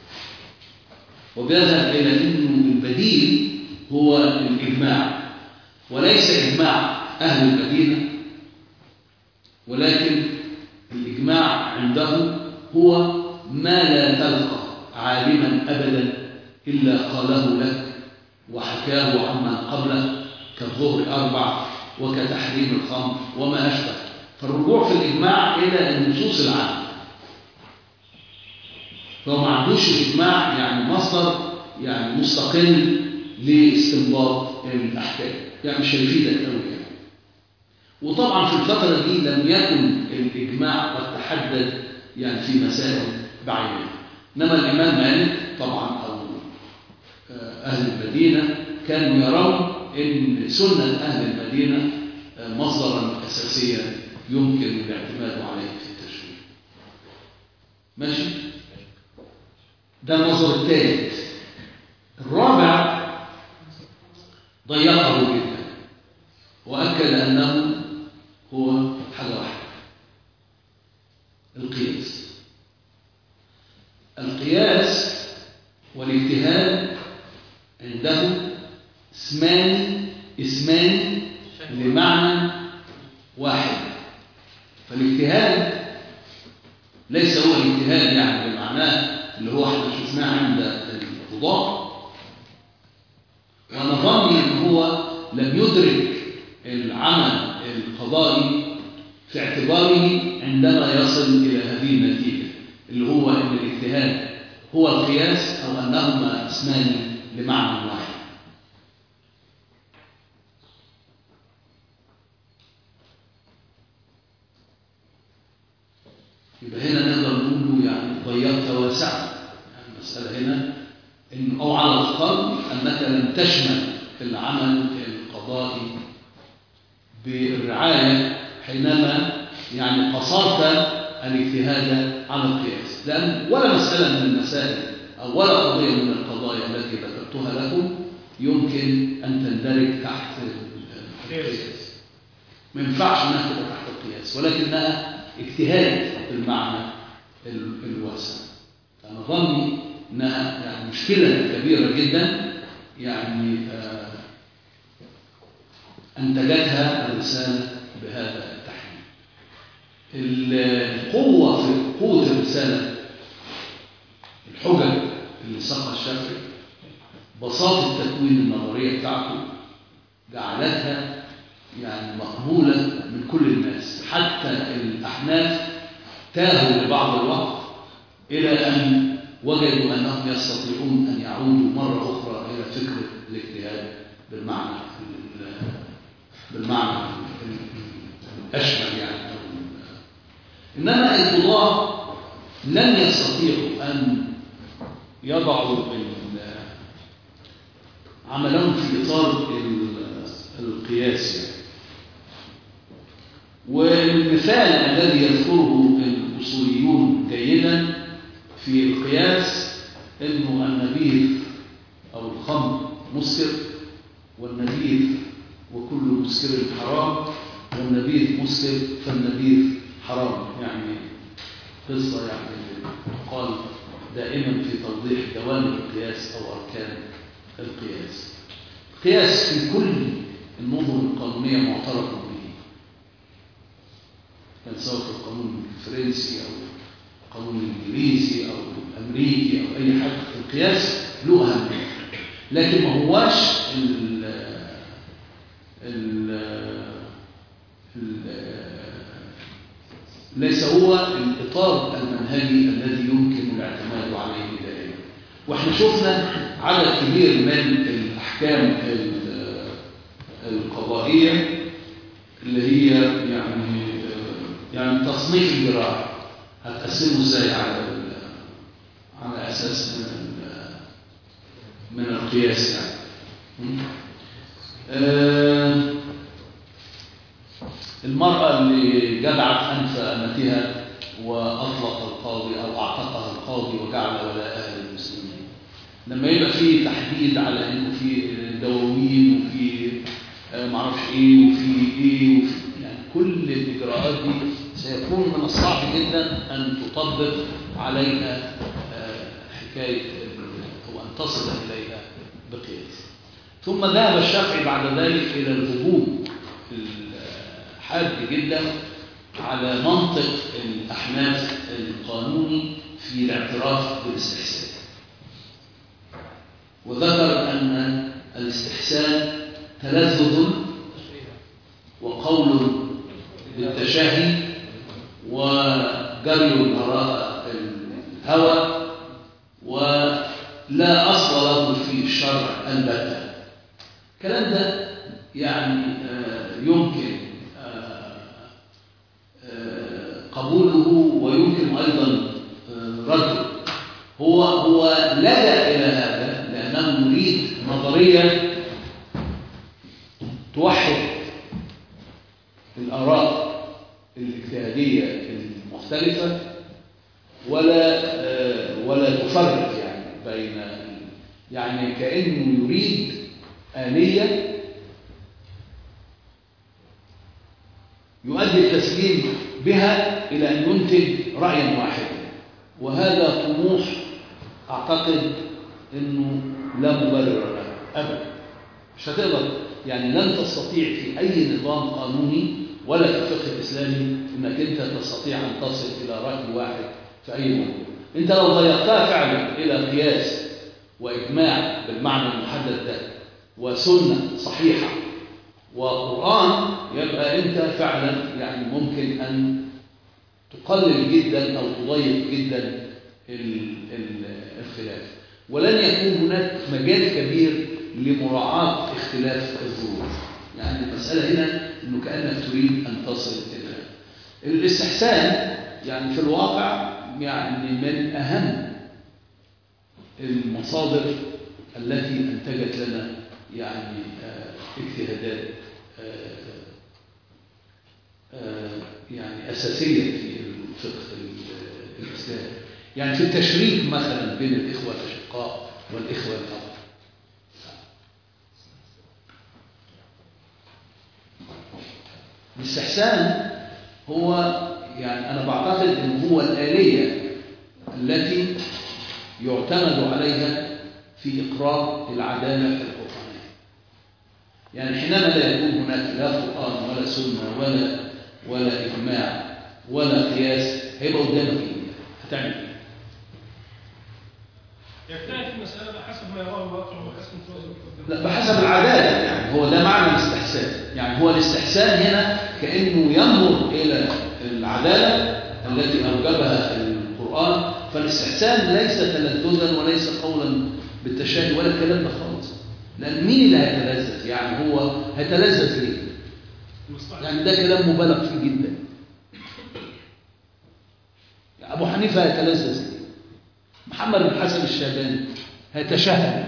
وبيذهب الى انه البديل هو الاجماع وليس اجماع اهل المدينه ولكن الاجماع عنده هو ما لا تلقى عالما ابدا الا قاله لك وحكاه عمن قبله كالظهر اربع وكتحريم الخمر وما اشبه فالرجوع في الاجماع الى النصوص العامه فهو ما عندوش اجماع يعني مصدر يعني مستقل لاستنباط الاحكام يعني مش هيفيدك قوي يعني وطبعا في الفتره دي لم يكن الاجماع قد تحدد يعني في مسائل بعينها انما الامام مالك طبعا او آه، اهل المدينه كانوا يرون ان سنه اهل المدينه آه، مصدرا اساسيا يمكن الاعتماد عليه في التشريع ماشي ده المصدر الثالث الرابع ضيقه جدا واكد انه هو حاجه واحده القياس القياس والاجتهاد عنده اسمان اسمان لمعنى واحد فالاجتهاد ليس هو الاجتهاد يعني بمعناه اللي هو احنا شفناه عند القضاء وانا ظني ان هو لم يدرك العمل القضائي في اعتباره عندما يصل الى هذه النتيجه اللي هو ان الاجتهاد هو القياس او انهما اسمان لمعنى واحد يبقى هنا نقدر نقول له يعني ضيقت واسعت يعني المسألة هنا إن أو على الأقل أنك لم تشمل العمل القضائي بالرعاية حينما يعني قصرت الاجتهاد على القياس لأن ولا مسألة من المسائل أو ولا قضية من القضايا التي ذكرتها لكم يمكن أن تندرج تحت القياس ما ينفعش انها تبقى تحت القياس ولكنها اجتهاد بالمعنى ال- الواسع انا ظني انها يعني مشكله كبيره جدا يعني آه، انتجتها الرساله بهذا التحليل القوه في قوه الرساله الحجج اللي ساقها الشافعي بساطه التكوين النظريه بتاعته جعلتها يعني مقبولة من كل الناس حتى الأحناف تاهوا لبعض الوقت إلى أن وجدوا أنهم يستطيعون أن يعودوا مرة أخرى إلى فكرة الاجتهاد بالمعنى ال- بالمعنى ال- الأشمل يعني أو إنما القضاة لن يستطيعوا أن يضعوا ال- عملهم في إطار ال- القياس يعني. والمثال الذي يذكره الأصوليون جيدا في القياس أنه النبيذ أو الخمر مسكر والنبيذ وكل مسكر حرام والنبيذ مسكر فالنبيذ حرام يعني قصة يعني تقال دائما في توضيح دوام القياس أو أركان القياس القياس في كل النظم القانونية معترف به كان سواء في القانون الفرنسي أو القانون الإنجليزي أو الأمريكي أو أي حاجة القياس له أهمية لكن ما هواش ال ال ال ليس هو الإطار المنهجي الذي يمكن الاعتماد عليه دائما واحنا شفنا عدد كبير من الأحكام ال- القضائية اللي هي يعني يعني تصنيف الجراح هتقسمه ازاي على ال- على اساس من ال- من القياس يعني م? آه، المرأة اللي جدعت أنف أمتها وأطلق القاضي أو أعتقها القاضي وجعل ولاءها للمسلمين لما يبقى في تحديد على إنه في دواوين وفي آه، معرفش إيه وفي إيه وفي يعني كل الإجراءات دي سيكون من الصعب جدا أن تطبق عليها آه، حكاية ال- أو أن تصل إليها بقياس ثم ذهب الشافعي بعد ذلك إلى الهجوم الحاد جدا على منطق الأحناف القانوني في الاعتراف بالاستحسان وذكر أن الاستحسان تلذذ وقول بالتشهي وجري الهراء الهوى ولا أصل له في الشرع البتة الكلام ده يعني آه، يمكن آه، آه، قبوله ويمكن أيضا آه، رده هو هو لجأ إلى هذا لأنه يريد نظرية توحد الآراء الاجتهادية المختلفة ولا آه، ولا تفرق يعني بين يعني كأنه يريد آلية يؤدي التسليم بها إلى أن ينتج رأيا واحدا وهذا طموح أعتقد أنه لا مبرر له أبدا مش هتقدر يعني لن تستطيع في أي نظام قانوني ولا في الفقه الإسلامي أنك أنت تستطيع أن تصل إلى رأي واحد في أي موضوع أنت لو ضيقتها فعلا إلى قياس وإجماع بالمعنى المحدد ده وسنة صحيحة وقرآن يبقى أنت فعلا يعني ممكن أن تقلل جدا أو تضيق جدا ال- ال- الخلاف ولن يكون هناك مجال كبير لمراعاة اختلاف الظروف يعني المسألة هنا أنه كأنك تريد أن تصل إلى الاستحسان يعني في الواقع يعني من أهم المصادر التي أنتجت لنا يعني آه، اجتهادات آه، آه، يعني أساسية في الفقه ال- الإسلامي يعني في التشريك مثلا بين الإخوة الأشقاء والإخوة الأب الاستحسان هو يعني أنا بعتقد أنه هو الآلية التي يعتمد عليها في إقرار العدالة القرآنية يعني حينما لا يكون هناك لا قرآن ولا سنة ولا ولا إجماع ولا قياس هيبقى قدامك إيه؟ هتعمل إيه؟ يجتهد في المسألة بحسب ما يراه الواقع وحسب ما لا بحسب العدالة يعني هو ده معنى الاستحسان يعني هو الاستحسان هنا كأنه ينظر إلى العدالة التي أوجبها القرآن فالاستحسان ليس تلذذا وليس قولا بالتشهي ولا الكلام ده خالص لأن مين اللي هيتلذذ يعني هو هيتلذذ ليه المصلحة يعني ده كلام مبالغ فيه جدا أبو حنيفة هيتلذذ ليه محمد بن حسن الشيباني هيتشهد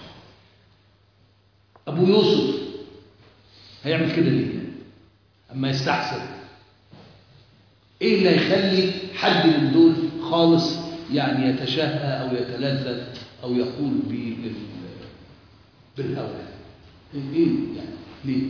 أبو يوسف هيعمل كده ليه أما يستحسن إيه اللي هيخلي حد من دول خالص يعني يتشهى أو يتلذذ أو يقول بال- بالهوى إيه يعني ليه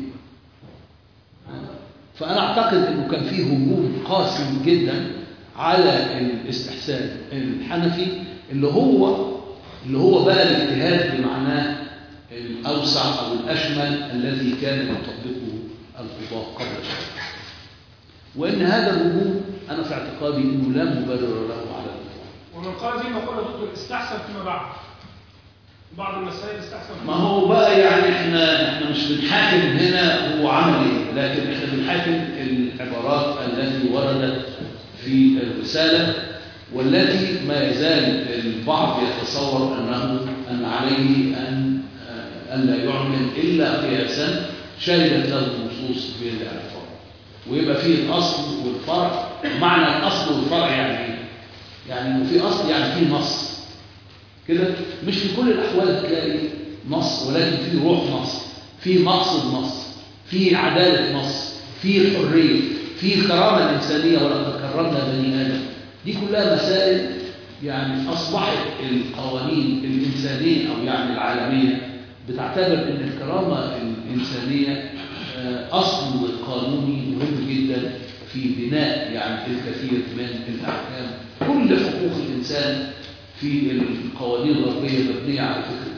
فأنا أعتقد أنه كان فيه هجوم قاسي جدا على الاستحسان الحنفي اللي هو اللي هو بقى الاجتهاد بمعناه الأوسع أو الأشمل الذي كان يطبقه القضاة قبل الشرع وإن هذا الهجوم أنا في اعتقادي أنه لا مبرر له على الإطلاق ومن قال زي ما قلنا دكتور استحسن فيما بعد بعض المسائل استحسن ما هو بقى يعني احنا احنا مش بنحاكم هنا هو عمل ايه لكن احنا بنحاكم العبارات التي وردت في الرسالة والتي ما يزال البعض يتصور انه ان عليه ان آه، ان لا يعمل الا قياسا شهدت له النصوص بالاعتبار ويبقى فيه الاصل والفرع معنى الاصل والفرع يعني ايه؟ يعني انه في اصل يعني في نص كده مش في كل الأحوال هتلاقي نص ولكن في روح نص في مقصد نص في عدالة نص في حرية في كرامة إنسانية ولقد كرمنا بني آدم دي كلها مسائل يعني أصبحت القوانين الإنسانية أو يعني العالمية بتعتبر أن الكرامة الإنسانية آه، أصل قانوني مهم جدا في بناء يعني الكثير من الأحكام كل حقوق الإنسان في القوانين الغربية مبنية على فكرة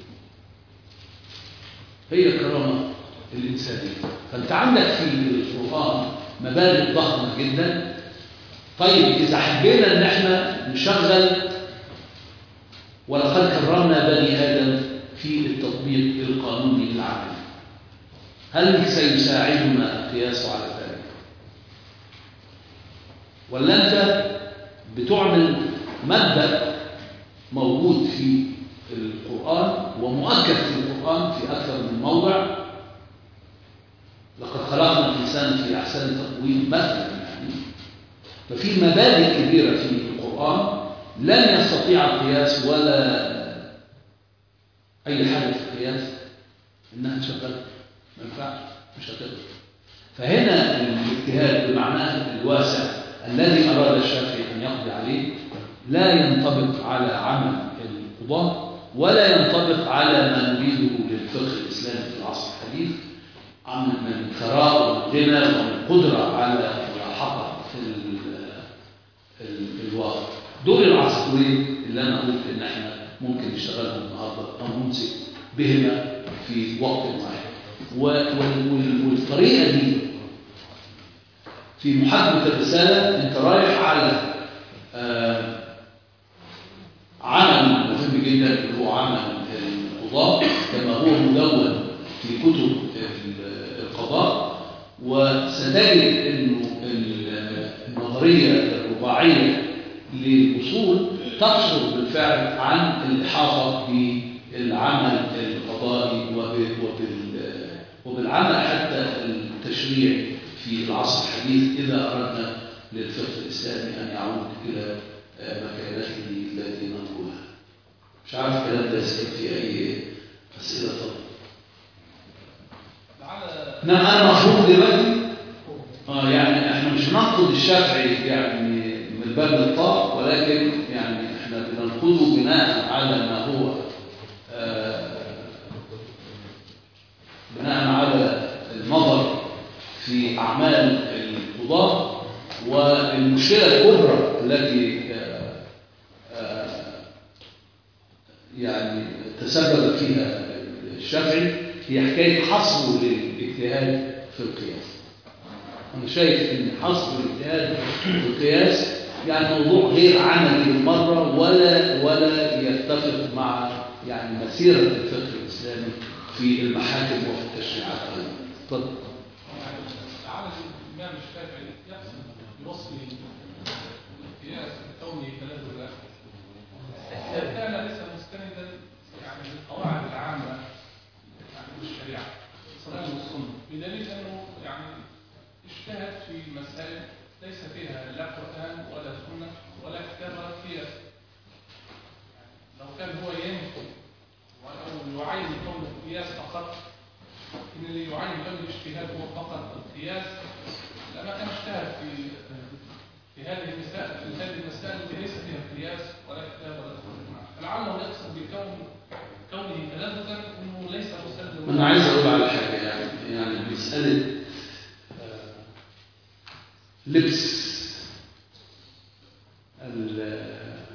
ايه؟ هي الكرامة الإنسانية فأنت عندك في القرآن مبادئ ضخمة جدا طيب إذا حبينا إن احنا نشغل ولقد كرمنا بني آدم في التطبيق القانوني العملي هل سيساعدنا القياس على ذلك؟ ولا أنت بتعمل مبدأ موجود في القرآن ومؤكد في القرآن في أكثر من موضع لقد خلقنا الإنسان في أحسن تقويم مثلا يعني ففي مبادئ كبيرة في القرآن لن يستطيع القياس ولا أي حاجة في القياس إنها تشغل ما ينفعش مش هتقدر فهنا الاجتهاد بمعناه الواسع الذي أراد الشافعي أن يقضي عليه لا ينطبق على عمل القضاة ولا ينطبق على ما نريده للفقه الإسلامي في العصر الحديث عن من ثراء والغنى والقدرة على ملاحقة ال- ال- الواقع دول العصفورين اللي أنا قلت إن إحنا ممكن نشتغلهم النهارده أو نمسك بهما في وقت معين و- وال- وال- والطريقة دي في محاكمة الرسالة أنت رايح على آه، عمل مهم جدا اللي هو عمل القضاء كما هو مدون في كتب ال- القضاء وستجد انه ال- النظريه الرباعيه للاصول تقصر بالفعل عن الاحاطه بالعمل القضائي وب- وبال- وبالعمل حتى التشريعي في العصر الحديث اذا اردنا للفقه الاسلامي ان يعود الى آه، مكانته التي نرجوها مش عارف الكلام ده يسأل في أي أسئلة طبعا لعل نعم أنا مفهوم دلوقتي آه يعني احنا مش بننقد الشافعي يعني من باب الطاق ولكن يعني احنا بننقده بناء على ما هو آه بناء على النظر في أعمال القضاة والمشكلة الكبرى التي آه، آه، يعني تسبب فيها الشافعي هي حكاية حصره للاجتهاد في القياس أنا شايف إن حصر الاجتهاد في القياس يعني موضوع غير عملي بالمرة ولا ولا يتفق مع يعني مسيرة الفقه الإسلامي في المحاكم وفي التشريعات أيضا. اتفضل. لعل الإمام الشافعي يقصد بوصف القياس الكوني تنزل له كان ليس مستندا يعني للقواعد العامة يعني في الشريعة القرآن والسنة بدليل أنه يعني اجتهد في مسائل ليس فيها لا قرآن ولا سنة ولا لبس ال-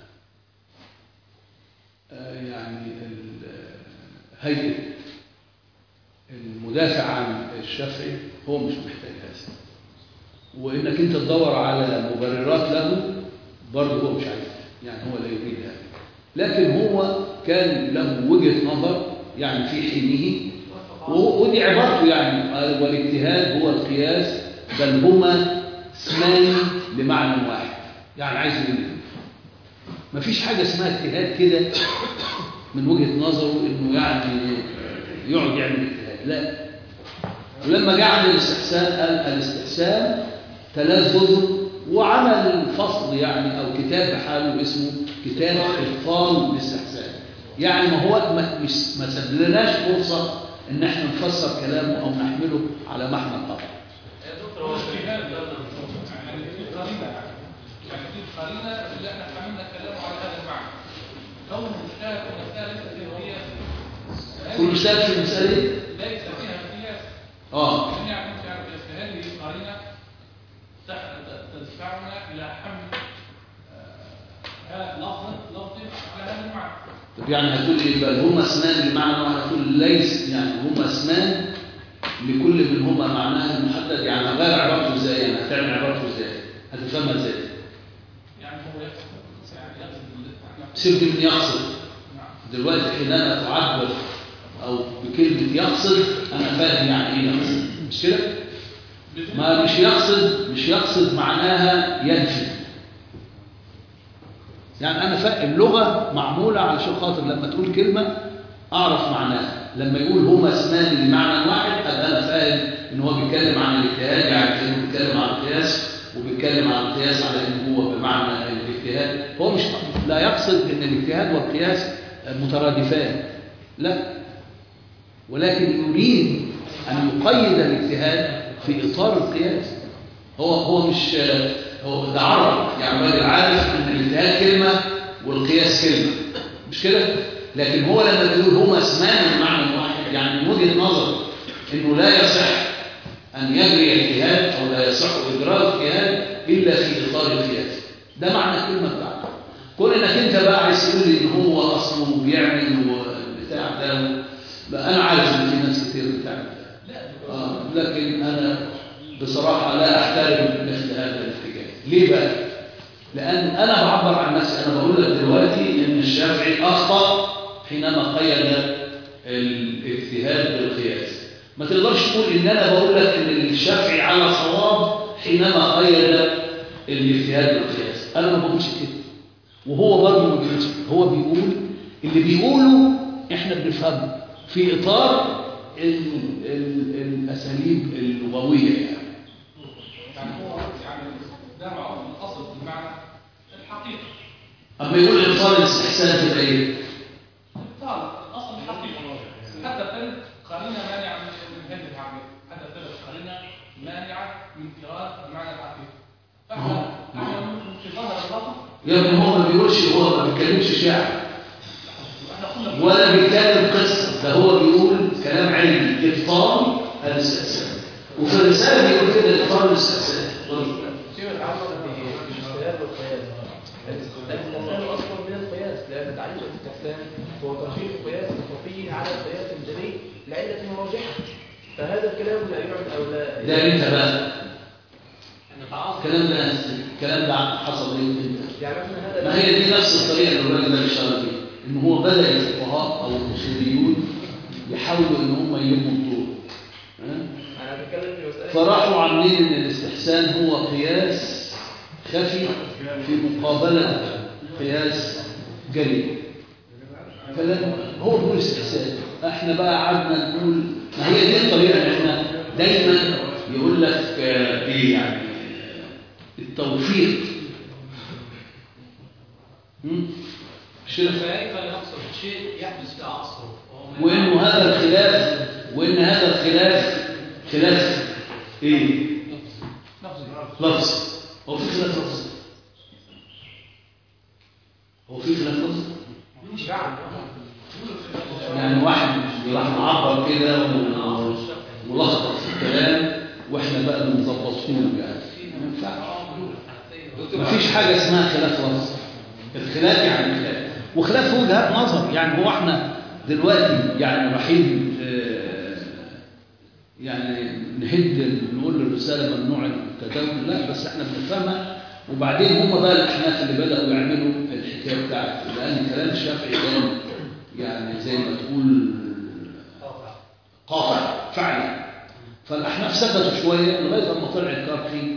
آه، يعني ال- هيئة المدافع عن الشافعي هو مش محتاج هذا وانك انت تدور على مبررات له برضه هو مش عايز يعني هو لا يريد هذا لكن هو كان له وجهة نظر يعني في حينه و- ودي عبارته يعني قال والاجتهاد هو القياس بل هما اسمان لمعنى واحد يعني عايز يقول إيه؟ مفيش حاجة اسمها اجتهاد كده من وجهة نظره انه يعني يقعد يعمل اجتهاد لا ولما جه عند الاستحسان قال الاستحسان تلذذ وعمل فصل يعني او كتاب بحاله اسمه كتاب ابطال الاستحسان يعني ما هو ما مش ما سبلناش فرصه ان احنا نفسر كلامه او نحمله على محمل اخر هو اجتهاد يعني في قرينه يعني في قرينه اللي احنا حملنا كلامه على هذا المعنى كونه مجتهد في مساله ليس فيها قياس كل مثال في المساله دي؟ ليس فيها قياس اه لم يعمل فيها قياس فهذه قرينه تح- تدفعنا الى حمل آه، هذا لفظ لفظ على هذا المعنى طب يعني هتقول ايه بقى هما اسمان لمعنى واحد هتقول ليس يعني هما اسمان لكل منهما معناها المحدد يعني هغير عبارته ازاي يعني هتعمل عبارته ازاي هتفهمها ازاي يعني هو يقصد يعني يقصد ال- سيبني من يقصد نعم دلوقتي حينما تعبر او بكلمه يقصد انا فاهم يعني ايه يقصد مش كده ما مش يقصد مش يقصد معناها ينفي يعني انا فاهم اللغه معموله علشان خاطر لما تقول كلمه اعرف معناها لما يقول هما اسمان لمعنى واحد ابقى انا فاهم ان هو بيتكلم عن الاجتهاد يعني كانه بيتكلم عن القياس وبيتكلم عن القياس على ان هو بمعنى الاجتهاد هو مش لا يقصد ان الاجتهاد والقياس مترادفان لا ولكن يريد ان يقيد الاجتهاد في اطار القياس هو هو مش هو ده عرب يعني الراجل عارف ان الاجتهاد كلمه والقياس كلمه مش كده لكن هو لما بيقول هما اسمان من معنى واحد يعني من وجهه نظر انه لا يصح ان يجري اجتهاد او لا يصح اجراء اجتهاد الا في اطار القياس ده معنى الكلمه بتاعته كون انك انت بقى عايز تقول لي ان هو اصله بيعمل بتاع ده لا انا عارف ان في ناس كتير بتعمل ده آه لكن انا بصراحه لا احترم مثل هذا الاتجاه ليه بقى لان انا بعبر عن نفسي انا بقول لك دلوقتي ان الشافعي اخطا حينما قيد الاجتهاد بالقياس ما تقدرش تقول ان انا بقول لك ان الشافعي على صواب حينما قيد الاجتهاد بالقياس انا ما بقولش كده وهو برضه ما بيقولش كده هو بيقول اللي بيقوله احنا بنفهمه في اطار ال ال الاساليب اللغويه يعني يعني هو يعني ده معروف الاصل في المعنى الحقيقه اما يقول ابطال الاستحسان تبقى ايه؟ طالب الاصل الحقيقه حتى الثالث قرينه مانعه من من هذه العمليه حتى الثالث قرينه مانعه من فراد المعنى الحقيقي فاحنا احنا ممكن في ظاهر اللفظ يا ابني هو ما بيقولش هو ما بيتكلمش شعر احنا قلنا ولا بيتكلم قصه ده هو بيقول كلام علمي ابطال الاستحسان وفي الرساله بيقول كده ابطال الاستحسان سيما تعرض بالاجتهاد والقياس الاستحسان اصلا من القياس لان تعريف الاستحسان هو ترجيح القياس الخفي على القياس الجلي لعله مرجحه فهذا الكلام لا يعد او لا ده انت بقى نتعاطف الكلام ده الكلام ده حصل ايه انت يعني مثلا هذا ما هي دي نفس الطريقه اللي الراجل ده بيشتغل بيها ان هو بدا الفقهاء او الاصوليون يحاولوا ان هم يلموا الطرق ها؟ انا بتكلم في مساله فراحوا عاملين ان الاستحسان هو قياس خفي في مقابله قياس جلي كلام هو بيقول استحسان احنا بقى قعدنا نقول ما هي دي الطريقه اللي احنا دايما يقول لك آه، ايه يعني التوفيق هم؟ مش كده كيف يقصد شيء يحدث في عصره وهو ما وانه هذا الخلاف وان هذا الخلاف خلاف ايه لفظ هو في خلاف لفظ هو في خلاف لفظ يعني واحد راح معبر كده و- ملخبط في الكلام واحنا بقى بنظبطه له يعني ما ينفعش مفيش حاجة اسمها خلاف لفظ الخلاف يعني خلاف وخلاف هو وجهات نظر يعني هو احنا دلوقتي يعني رايحين آه، يعني نهد نقول للرسالة ممنوع التداول لا بس احنا بنفهمها وبعدين هم بقى الأحناف اللي بدأوا يعملوا الحكاية بتاعت لأن كلام الشافعي كان يعني زي ما تقول قاطع فعلا فالأحناف سكتوا شوية لغاية ما طلع الكرخي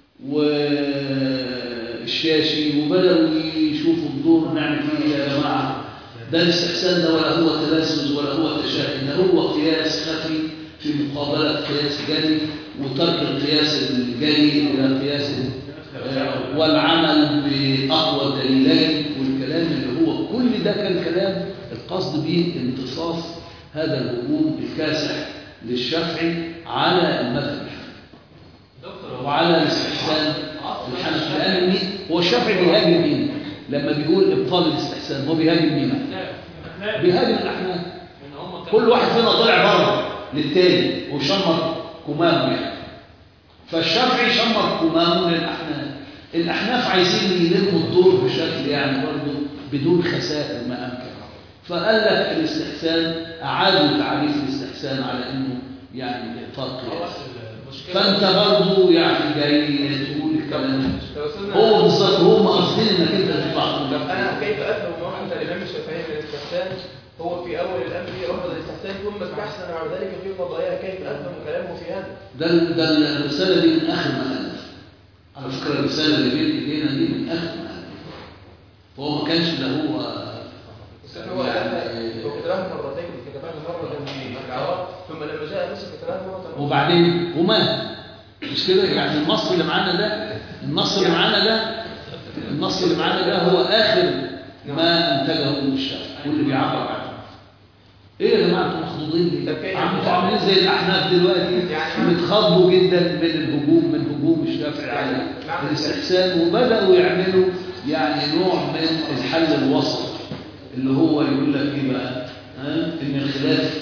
والشاشي وبدأوا يشوفوا الدور نعمل فيه إيه يا جماعة ده الاستحسان ده ولا هو تلذذ ولا هو تشاؤم ده هو قياس خفي في مقابلة قياس جلي وترك القياس الجلي إلى قياس آه، والعمل بأقوى دليلين والكلام اللي هو كل ده كان كلام القصد به امتصاص هذا الهجوم الكاسح للشافعي على المذهب الحنفي وعلى الاستحسان الحنفي لأن مين هو الشافعي بيهاجم مين لما بيقول إبطال الاستحسان هو بيهاجم مين بيهاجم الأحناف كل واحد فينا طلع بره للتاني وشمر كمامه يعني فالشافعي شمر كمامه للأحناف الأحناف عايزين يلموا الدور بشكل يعني برضه بدون خسائر ما أمكن فقال لك الاستحسان أعادوا تعريف الاستحسان على أنه يعني إعطاء قياس فأنت برضه يعني جاي تقول الكلام ده. لو وصلنا- هو بالظبط هم قاصدين انك انت تطلع انا كيف افهم موقف الامام الشافعي من الاستحسان هو في اول الامر رفض الاستحسان ثم استحسن بعد ذلك في قضايا كيف افهم كلامه في هذا؟ ده ده الرسالة دي من آخر ما ألف على فكرة الرسالة اللي بين إيدينا دي من آخر ما ألف فهو ما كانش ده هو بس هو يعني- هو كتبها مرتين كتبها مرة في العراق ثم لما جاء مصر كتبها مرة أخرى. وبعدين ومات مش كده يعني النص اللي معانا ده النص اللي معانا ده النص اللي معانا ده هو آخر ما أنتجه الشافعي واللي بيعبر عنه ايه يا جماعه انتوا مخضوضين طب ليه؟ كيف- عم- عاملين زي الاحناف دلوقتي يعني- متخضوا جدا من الهجوم من هجوم الشافعي على يعني معنى الاستحسان وبداوا يعملوا يعني نوع من الحل الوسط اللي هو يقول لك ايه بقى؟ ها؟ ان الخلاف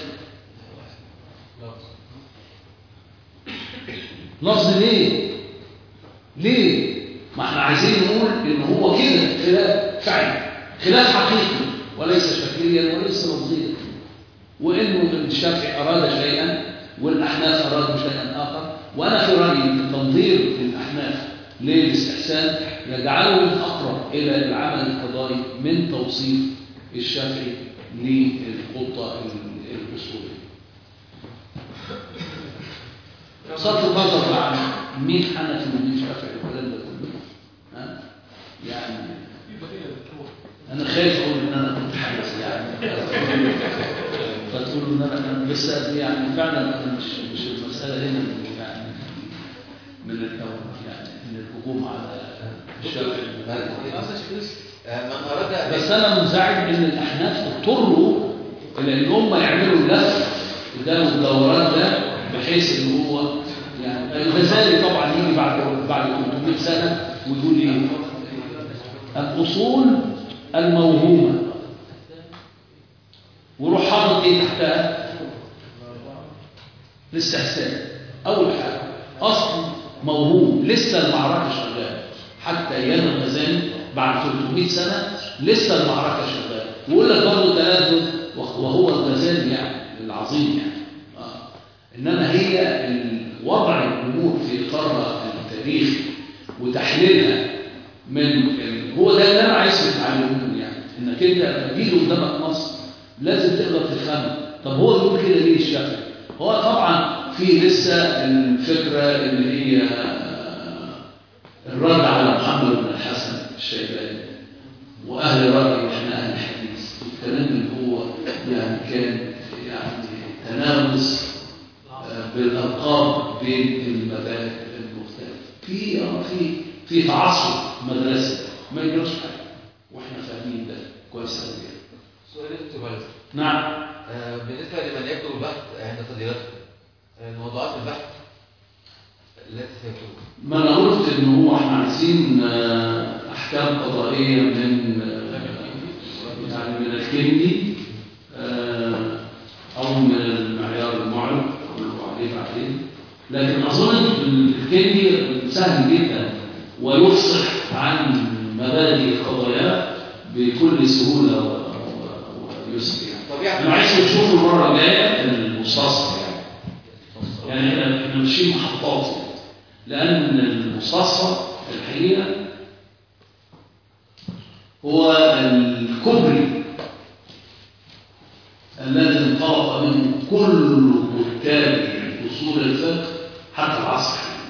لفظ ليه؟ ليه؟ ما احنا عايزين نقول ان هو كده خلاف فعلا خلاف حقيقي وليس شكليا وليس لفظيا وانه الشافعي اراد شيئا والاحناف ارادوا شيئا اخر وانا في رايي ان تنظير الاحناف للاستحسان يجعله اقرب الى العمل القضائي من توصيف الشافعي للخطه الاصوليه بصرف النظر عن مين حنفي ومين شافعي والكلام ده كله ها يعني انا خايف اقول ان انا كنت حنفي يعني فتقولوا ان انا أنا بس يعني فعلا أنا مش مش المساله هنا من يعني من الاول يعني من الهجوم على الشافعي آه، من أراد بس انا منزعج ان الاحناف اضطروا الى ان هم يعملوا اللف ده والدوران ده بحيث ان هو يعني الغزالي طبعا يجي بعد بعد 300 سنه ويقول ايه الاصول الموهومه وروح حاطط ايه تحتها الاستحسان اول حاجه اصل موهوم لسه المعركه شغاله حتى ايام الغزالي بعد 300 سنه لسه المعركه شغاله ويقول لك برضه تلذذ وهو الغزالي يعني العظيم يعني آه. انما هي وضع الامور في اطارها التاريخي وتحليلها من ال- هو ده اللي انا عايز اتعلمه يعني انك انت لما تيجي قدامك نص لازم تقدر تفهمه طب هو بيقول كده ليه الشافعي هو طبعا في لسه الفكره اللي هي الرد على محمد بن الحسن الشيباني واهل راي احنا اهل الحديث والكلام اللي هو يعني كان يعني تنافس آه، بالالقاب بين المذاهب المختلفه في آه، في في تعصب مدرسي ما يجراش حاجه واحنا فاهمين ده كويس قوي يعني. سؤال دكتور مالك نعم آه، بالنسبة لمن يكتب البحث عند صديقته الموضوعات البحث التي سيكتبها ما انا قلت ان هو احنا عايزين آه، احكام قضائيه من آه، يعني من الكندي آه، او من المعيار المعرف اللي هو عليه بعدين لكن اظن إن الكندي سهل جدا ويفصح عن مبادئ القضايا بكل سهولة و- و- ويسر يعني. طبيعة أنا عايزكم تشوفوا المرة الجاية المستصفى يعني يعني احنا احنا ماشيين محطات يعني. لأن المستصفى الحقيقة هو الكبري الذي انطلق منه كل كتاب اصول الفقه حتى العصر الحديث.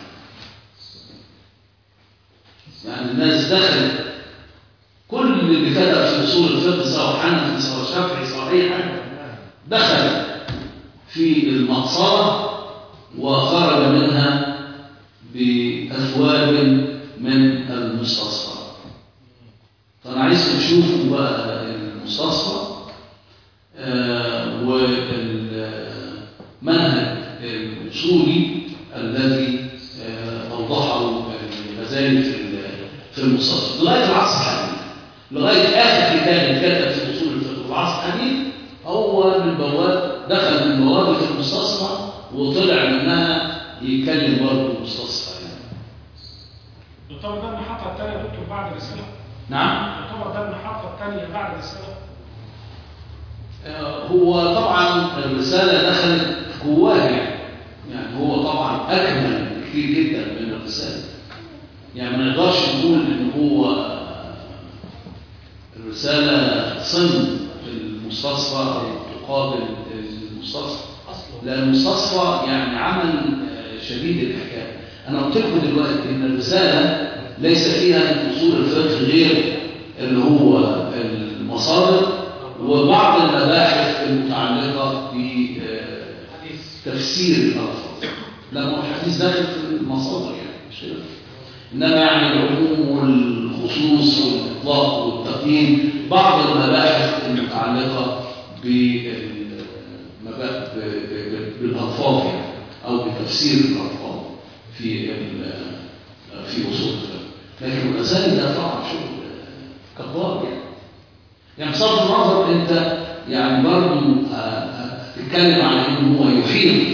يعني الناس دخلت كل اللي كتب في اصول الفقه سواء حنفي سواء شافعي سواء اي حاجه دخل في المقصره وخرج منها باثواب من المستصفى فانا عايزكم تشوفوا بقى المستصفى آه، والمنهج الأصولي الذي آه، أوضحه الغزالي في ال- في المستصفى لغاية العصر الحديث لغاية آخر كتاب اتكتب في أصول الفقه في العصر الحديث هو من بواب دخل من بوابة المستصفى وطلع منها يتكلم برضه مستصفى يعني. يعتبر ده المحطة الثانية يا دكتور بعد الرسالة نعم يعتبر ده المحطة الثانية بعد الرسالة هو طبعا الرسالة دخلت جواها يعني يعني هو طبعا أكمل كتير جدا من الرسالة يعني ما نقدرش نقول إن هو الرسالة صن المستصفى أو تقابل المستصفى لأن المستصفى يعني عمل آه، شديد الإحكام أنا قلت لكم دلوقتي إن الرسالة ليس فيها من أصول الفقه غير اللي هو المصادر وبعض المباحث المتعلقة بتفسير الألفاظ لا ما هو الحديث داخل في المصادر يعني مش كده إنما يعني العموم والخصوص والإطلاق والتقييم بعض المباحث المتعلقة بالمبا- ب- ب- ب- بالألفاظ يعني أو بتفسير الألفاظ في ال- في أصول الفقه لكن الرسائل ده طبعا شغل كبار يعني يعني بصرف النظر انت يعني برضه آه، آه، تتكلم على انه هو يحيط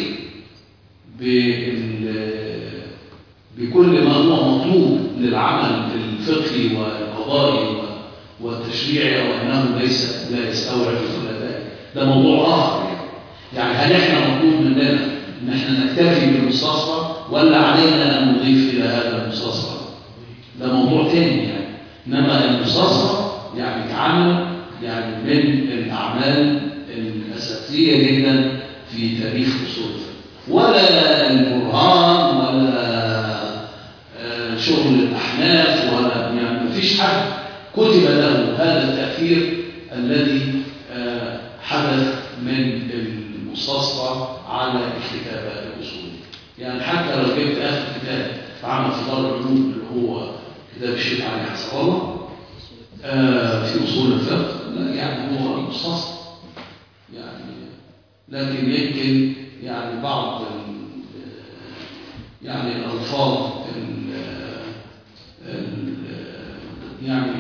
بال- بكل ما هو مطلوب للعمل الفقهي والقضائي و- والتشريعي وانه ليس لا يستوعب كل ذلك ده موضوع اخر يعني يعني هل احنا مطلوب مننا ان احنا نكتفي بالمستصفى ولا علينا ان نضيف الى هذا المستصفى ده موضوع تاني يعني انما المستصفى يعني عمل يعني من الاعمال الاساسيه جدا في تاريخ اصول الفقه ولا البرهان ولا آه، شغل الاحناف ولا يعني ما فيش حد كتب له هذا التاثير الذي آه، حدث من المستصفى على الكتابه الاصوليه يعني حتى لو جبت اخر كتاب اتعمل في دار العلوم اللي هو كتاب الشيخ علي حسب الله آه، في اصول الفقه لا يعني هو مستصفى يعني لكن يمكن يعني بعض ال- يعني الألفاظ ال- ال- يعني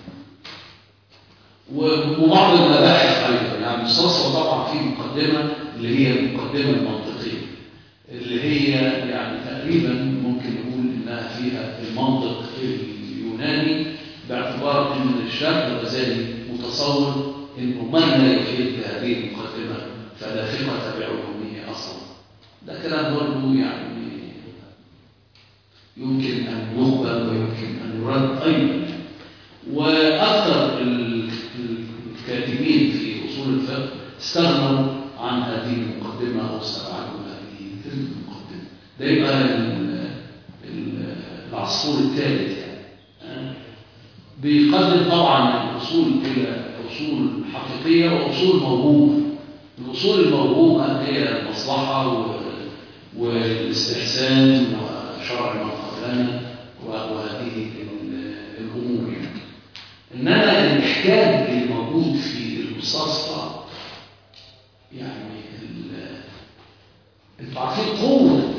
وبعض المباحث أيضا يعني المستصفى طبعا في مقدمة اللي هي المقدمة المنطقية اللي هي يعني تقريبا ممكن نقول إنها فيها المنطق اليوناني باعتبار أن الشاب الغزالي متصور أنه من لا يحيط بهذه المقدمة فلا ثقة بعلومه أصلا ده كلام برضه يعني يمكن أن يقبل ويمكن أن يرد أيضا وأكثر ال- الكاتبين في أصول الفقه استغنوا عن هذه المقدمة أو استبعدوا هذه المقدمة ده يبقى ال- ال- العصفور الثالث يعني آه. بيقدم طبعا الأصول إلى أصول حقيقية وأصول موهوبة الأصول الموهوبة هي المصلحة و- والاستحسان وشرع ما قبلنا و- وهذه ال- الأمور يعني. إنما الإحكام اللي موجود في المستصفى يعني ال- انتوا عارفين قوة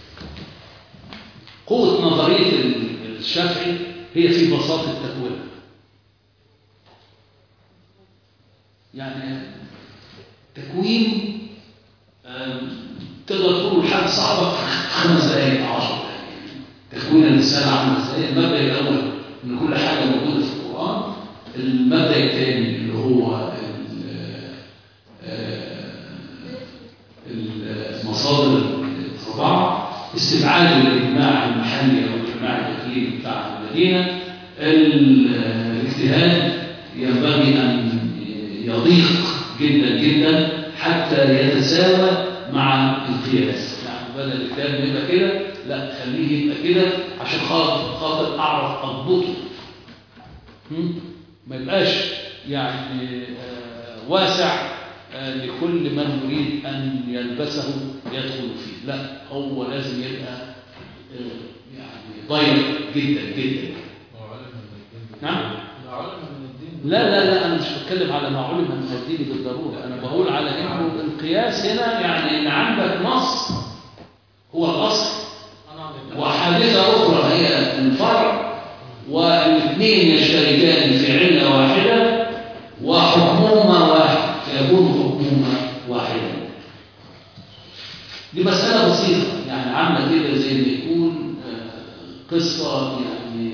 قوة نظرية ال- الشافعي هي في بساطة تكوينها يعني تكوين آم، تقدر تقول حد صعبة في خمس دقائق عشر دقائق تكوين الرسالة عاملة ازاي المبدأ الأول إن كل حاجة موجودة في القرآن المبدأ الثاني اللي هو ال- آه، المصادر الأربعة استبعاد الإجماع المحلي أو الإجماع الإقليمي بتاع المدينة ال- الاجتهاد ينبغي أن يضيق جدا جدا حتى يتساوى مع القياس يعني بدل الاجتهاد يبقى كده لا خليه يبقى كده عشان خاطر خاطر أعرف أضبطه هم؟ ما يبقاش يعني آه، واسع آه، لكل من يريد أن يلبسه يدخل فيه لا هو لازم يبقى آه، يعني ضيق جدا جدا نعم لا لا لا أنا مش بتكلم على ما علم من الدين بالضرورة أنا بقول على إنه القياس هنا يعني إن عندك نص هو الأصل وحادثة أخرى هي الفرع والاثنين يشتركان في علة واحدة وحكمهما واحد فيكون حكمهما واحدا دي مسألة بسيطة يعني عاملة كده زي ما يكون آه، قصة يعني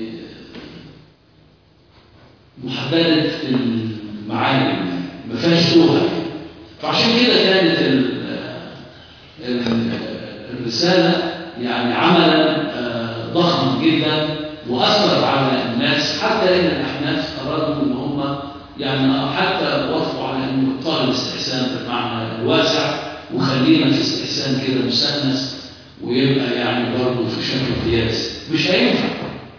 محددة المعالم ما فيهاش توهة فعشان كده كانت ال- ال- الرسالة يعني عملا آه، ضخما جدا وأثر على الناس حتى إن الأحناف أرادوا إن هم يعني حتى وافقوا على إنه يختار الاستحسان بالمعنى الواسع وخلينا في استحسان كده مسنس ويبقى يعني برضه في شكل قياس مش هينفع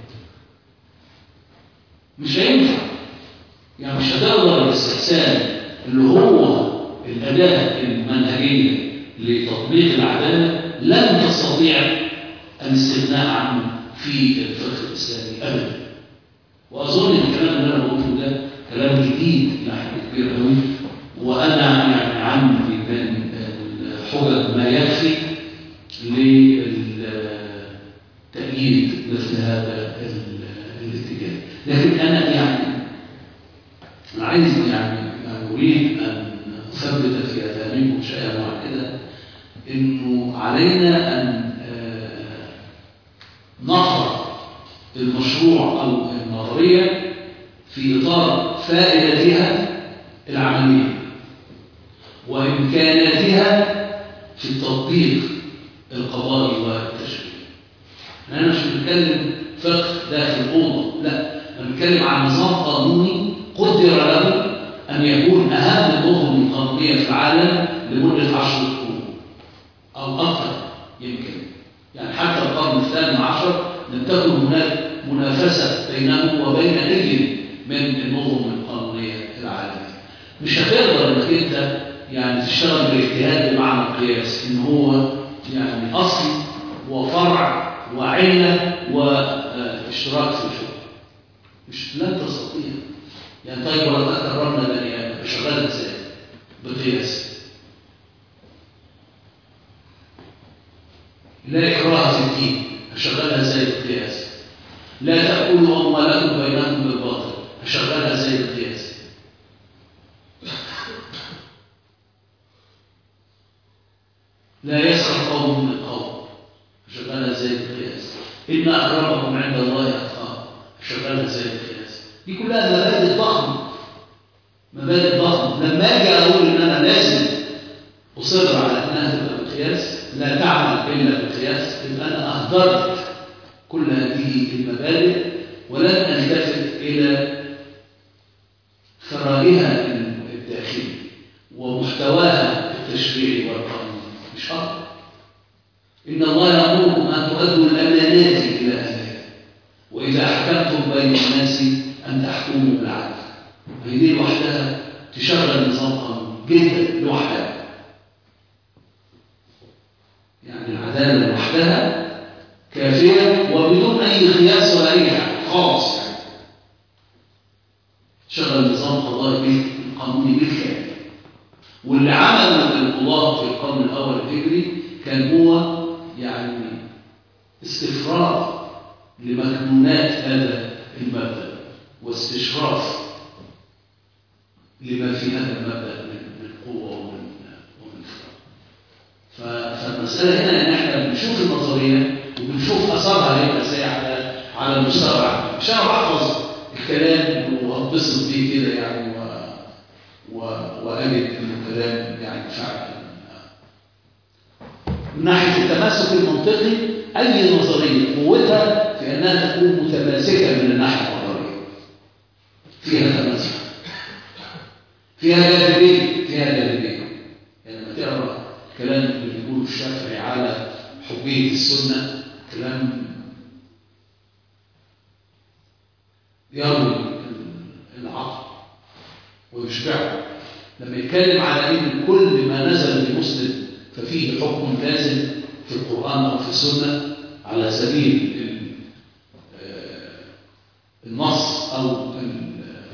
مش هينفع يعني مش هتقدر الاستحسان اللي هو الأداة المنهجية لتطبيق العدالة لن تستطيع الاستغناء عنه في الفقه الإسلامي أبدا وأظن إن الكلام اللي أنا بقوله ده كلام جديد يعني كبير قوي وأنا يعني عندي من الحجج ما يكفي لتأييد مثل هذا ال- الاتجاه لكن أنا يعني أنا عايز يعني يعني أريد أن أثبت في أذهانكم شيئا واحدا إنه علينا أن آه، نقرأ المشروع أو النظرية في إطار فائدتها العملية وإمكاناتها في التطبيق القضائي والتشريعي. أنا مش بنتكلم فقه داخل أوضة، لا، أنا بنتكلم عن نظام قانوني قدر له أن يكون أهم النظم القانونية في العالم لمدة عشرة قرون أو أكثر يمكن. يعني حتى القرن الثامن عشر لم تكن هناك منافسة بينه وبين أي من النظم القانونية العالمية. مش هتقدر انك انت يعني تشتغل بالاجتهاد بمعنى القياس ان هو يعني اصل وفرع وعله واشتراك في الحكم مش لن تستطيع يعني طيب ولو كررنا بني ادم شغال ازاي بالقياس لا اكراه في الدين اشغلها ازاي بالقياس لا تاكلوا اموالكم بينكم بالباطل اشغلها ازاي بالقياس لا يسخر قوم من قوم شغالها زي القياس إن أكرمكم عند الله أتقاكم شغالها زي القياس دي كلها مبادئ ضخمة مبادئ ضخمة لما أجي أقول إن أنا لازم أصر على أنها تبقى بالقياس لا تعمل إلا بالقياس يبقى أنا أهدرت كل هذه المبادئ ولن ألتفت إلى ثرائها الداخلي ومحتواها التشريعي والقانوني مش أكتر إن الله يأمركم أن تؤدوا الأمانات إلى أهلها وإذا حكمتم بين الناس أن تحكموا بالعدل هي دي لوحدها تشغل نظام قانوني جدا لوحدها يعني العدالة لوحدها كافية وبدون أي قياس ولا أي حاجة خالص يعني شغل نظام قضائي قانوني بالكامل واللي عمله القضاة في القرن الأول الهجري كان هو يعني استفراغ لمكنونات هذا المبدأ واستشراف لما في هذا المبدأ من من قوة ومن ومن فراغ. ف- فالمسألة هنا إن إحنا بنشوف النظرية وبنشوف أثرها هيبقى إزاي على مستوى عالي مش انا بحفظ الكلام واتبسط بيه كده يعني و... و... واجد انه كلام يعني فعلا من ناحيه التماسك المنطقي اي نظريه قوتها في انها تكون متماسكه من الناحيه النظريه فيها تماسك فيها جاذبيه فيها جاذبيه يعني لما تقرا الكلام اللي بيقوله الشافعي على حجيه السنه كلام يروي العقل ويشبعه لما يتكلم على ان كل ما نزل بمسلم ففيه حكم لازم في القران او في السنه على سبيل ال- آه، النص او ال-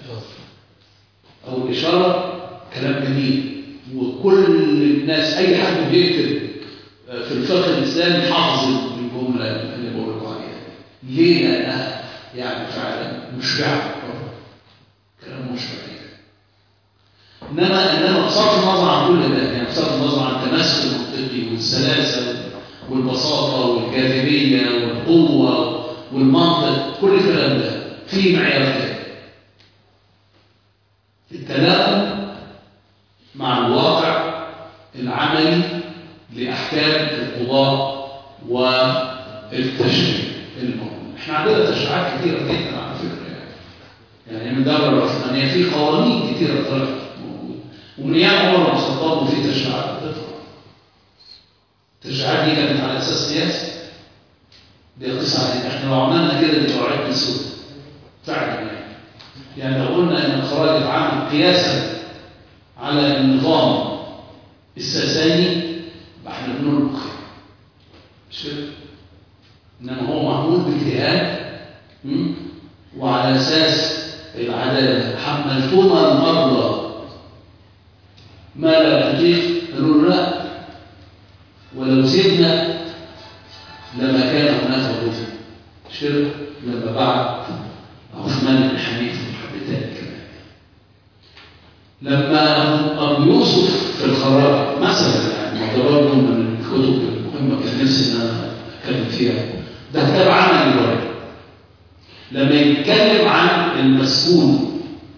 او الاشاره كلام جميل وكل الناس اي حد بيكتب آه، في الفقه الاسلامي حافظ الجمله اللي بقول لكم عليها ليه لانها يعني فعلا مشبعه كلام مشبع جدا انما انما بصرف النظر عن كل ده يعني بصرف النظر عن التماسك المنطقي والسلاسه والبساطه والجاذبيه والقوه والمنطق كل الكلام ده في معيار كده التلاؤم مع الواقع العملي لاحكام القضاء والتشريع الموجود احنا عندنا تشريعات كثيره جدا على فكره يعني يعني من الدوله العثمانيه في قوانين كثيره طلعت موجوده ومن ايام عمر بن الخطاب وفي تشريعات بتطلع التشريعات دي كانت على اساس سياسي دي قصه علينا احنا لو عملنا كده دي قواعد سود فعلا يعني يعني لو قلنا ان الخراج اتعمل قياسا على النظام الساساني يبقى احنا بنقول مخ مش كده انما هو معمول باجتهاد م? وعلى اساس العداله حملتما المرضى ما لا تطيق قالوا له لا ولو سيبنا لما كان هناك وظيفه مش كده لما بعد عثمان بن حنيفه حبتان كمان لما ابو يوسف في الخراج مثلا يعني ما برضه من الكتب المهمه كان نفسي ان انا اتكلم فيها ده كتاب عملي برضه لما يتكلم عن المسؤول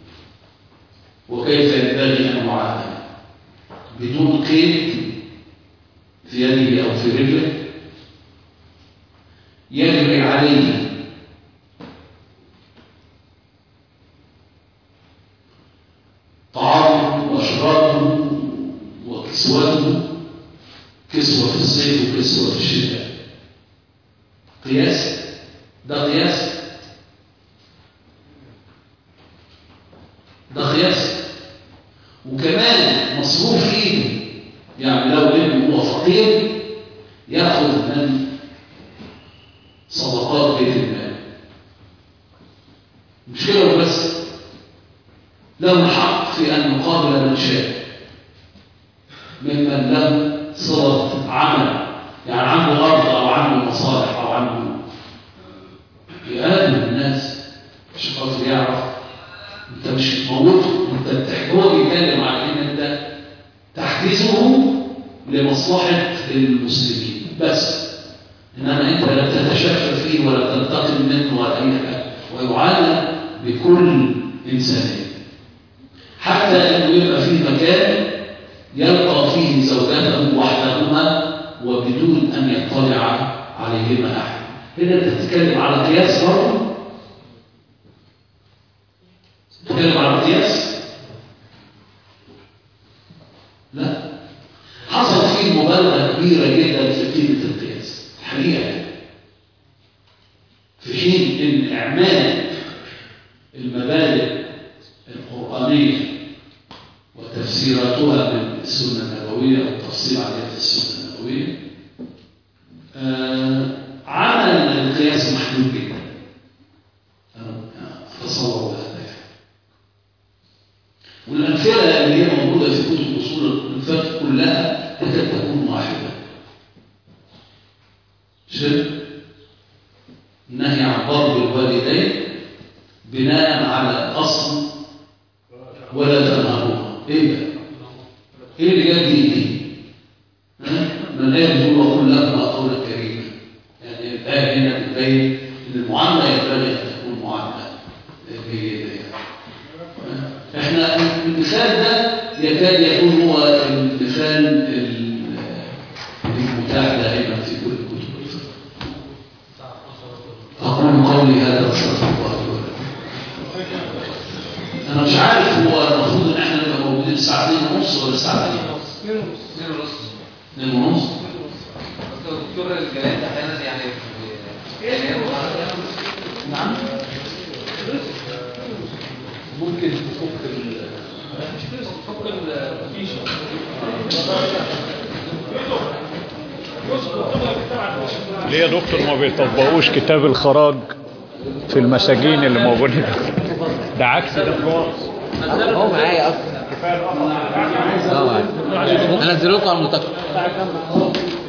وكيف ينبغي ان يعامل بدون قيد في يده او في رجله يجري عليه طعامه وشرابه وكسوته كسوة في الصيف وكسوة في الشتاء قياس ده قياس ده قياس وكمان مصروف ايده يعني لو ابنه هو فقير ياخذ من صدقات بيت المال مش كده وبس له الحق في ان يقابل من شاء ممن له صله عمل يعني عنده ارض او عنده مصالح او عنده يقابل الناس مش خاطر يعرف انت مش موته انت بتح- هو بيتكلم عن ان انت تحجزه لمصلحه المسلمين بس انما انت لا تتشفى فيه ولا تنتقم منه ولا اي حاجه ويعامل بكل انسانيه حتى انه يبقى في مكان يلقى فيه زوجته وحدهما وبدون ان يطلع عليهما احد هنا انت بتتكلم على قياس برضه تتكلم على قياس لا حصل فيه مبالغه كبيره جدا في قيمه القياس الحقيقه في حين ان اعمال المبادئ القرانيه وتفسيراتها من السنه النبويه والتفصيل عليها في السنه النبويه آه عمل القياس محدود جدا أنا اتصور هذا يعني. والامثله اللي هي موجوده في كتب اصول الفقه كلها تكاد تكون واحده شرك النهي عن ضرب الوالدين بناء على اصل ولا تنهرهما ايه ده؟ ايه اللي جاب دي دي؟ ها؟ ما الايه بتقول وقل لهما قولا كريما يعني الايه هنا بتبين ان المعامله ينبغي المثال ده يكاد يكون هو المثال ال- المتاح دائما في كل كتب الفقه أقول قولي هذا وأستغفر الله لي ولكم أنا مش عارف هو المفروض إن إحنا نبقى موجودين الساعة 2 ونص ولا الساعة 2 اثنين ونص 2 ونص بس الدكتور الجلال احيانا يعني يعني نعم ممكن تفك ال- فك الفيشه ليه يا دكتور ما بيطبقوش كتاب الخراج في المساجين اللي موجودين ده عكس ده خالص هو معايا اصلا اه معايا انزل لكم على المنتخب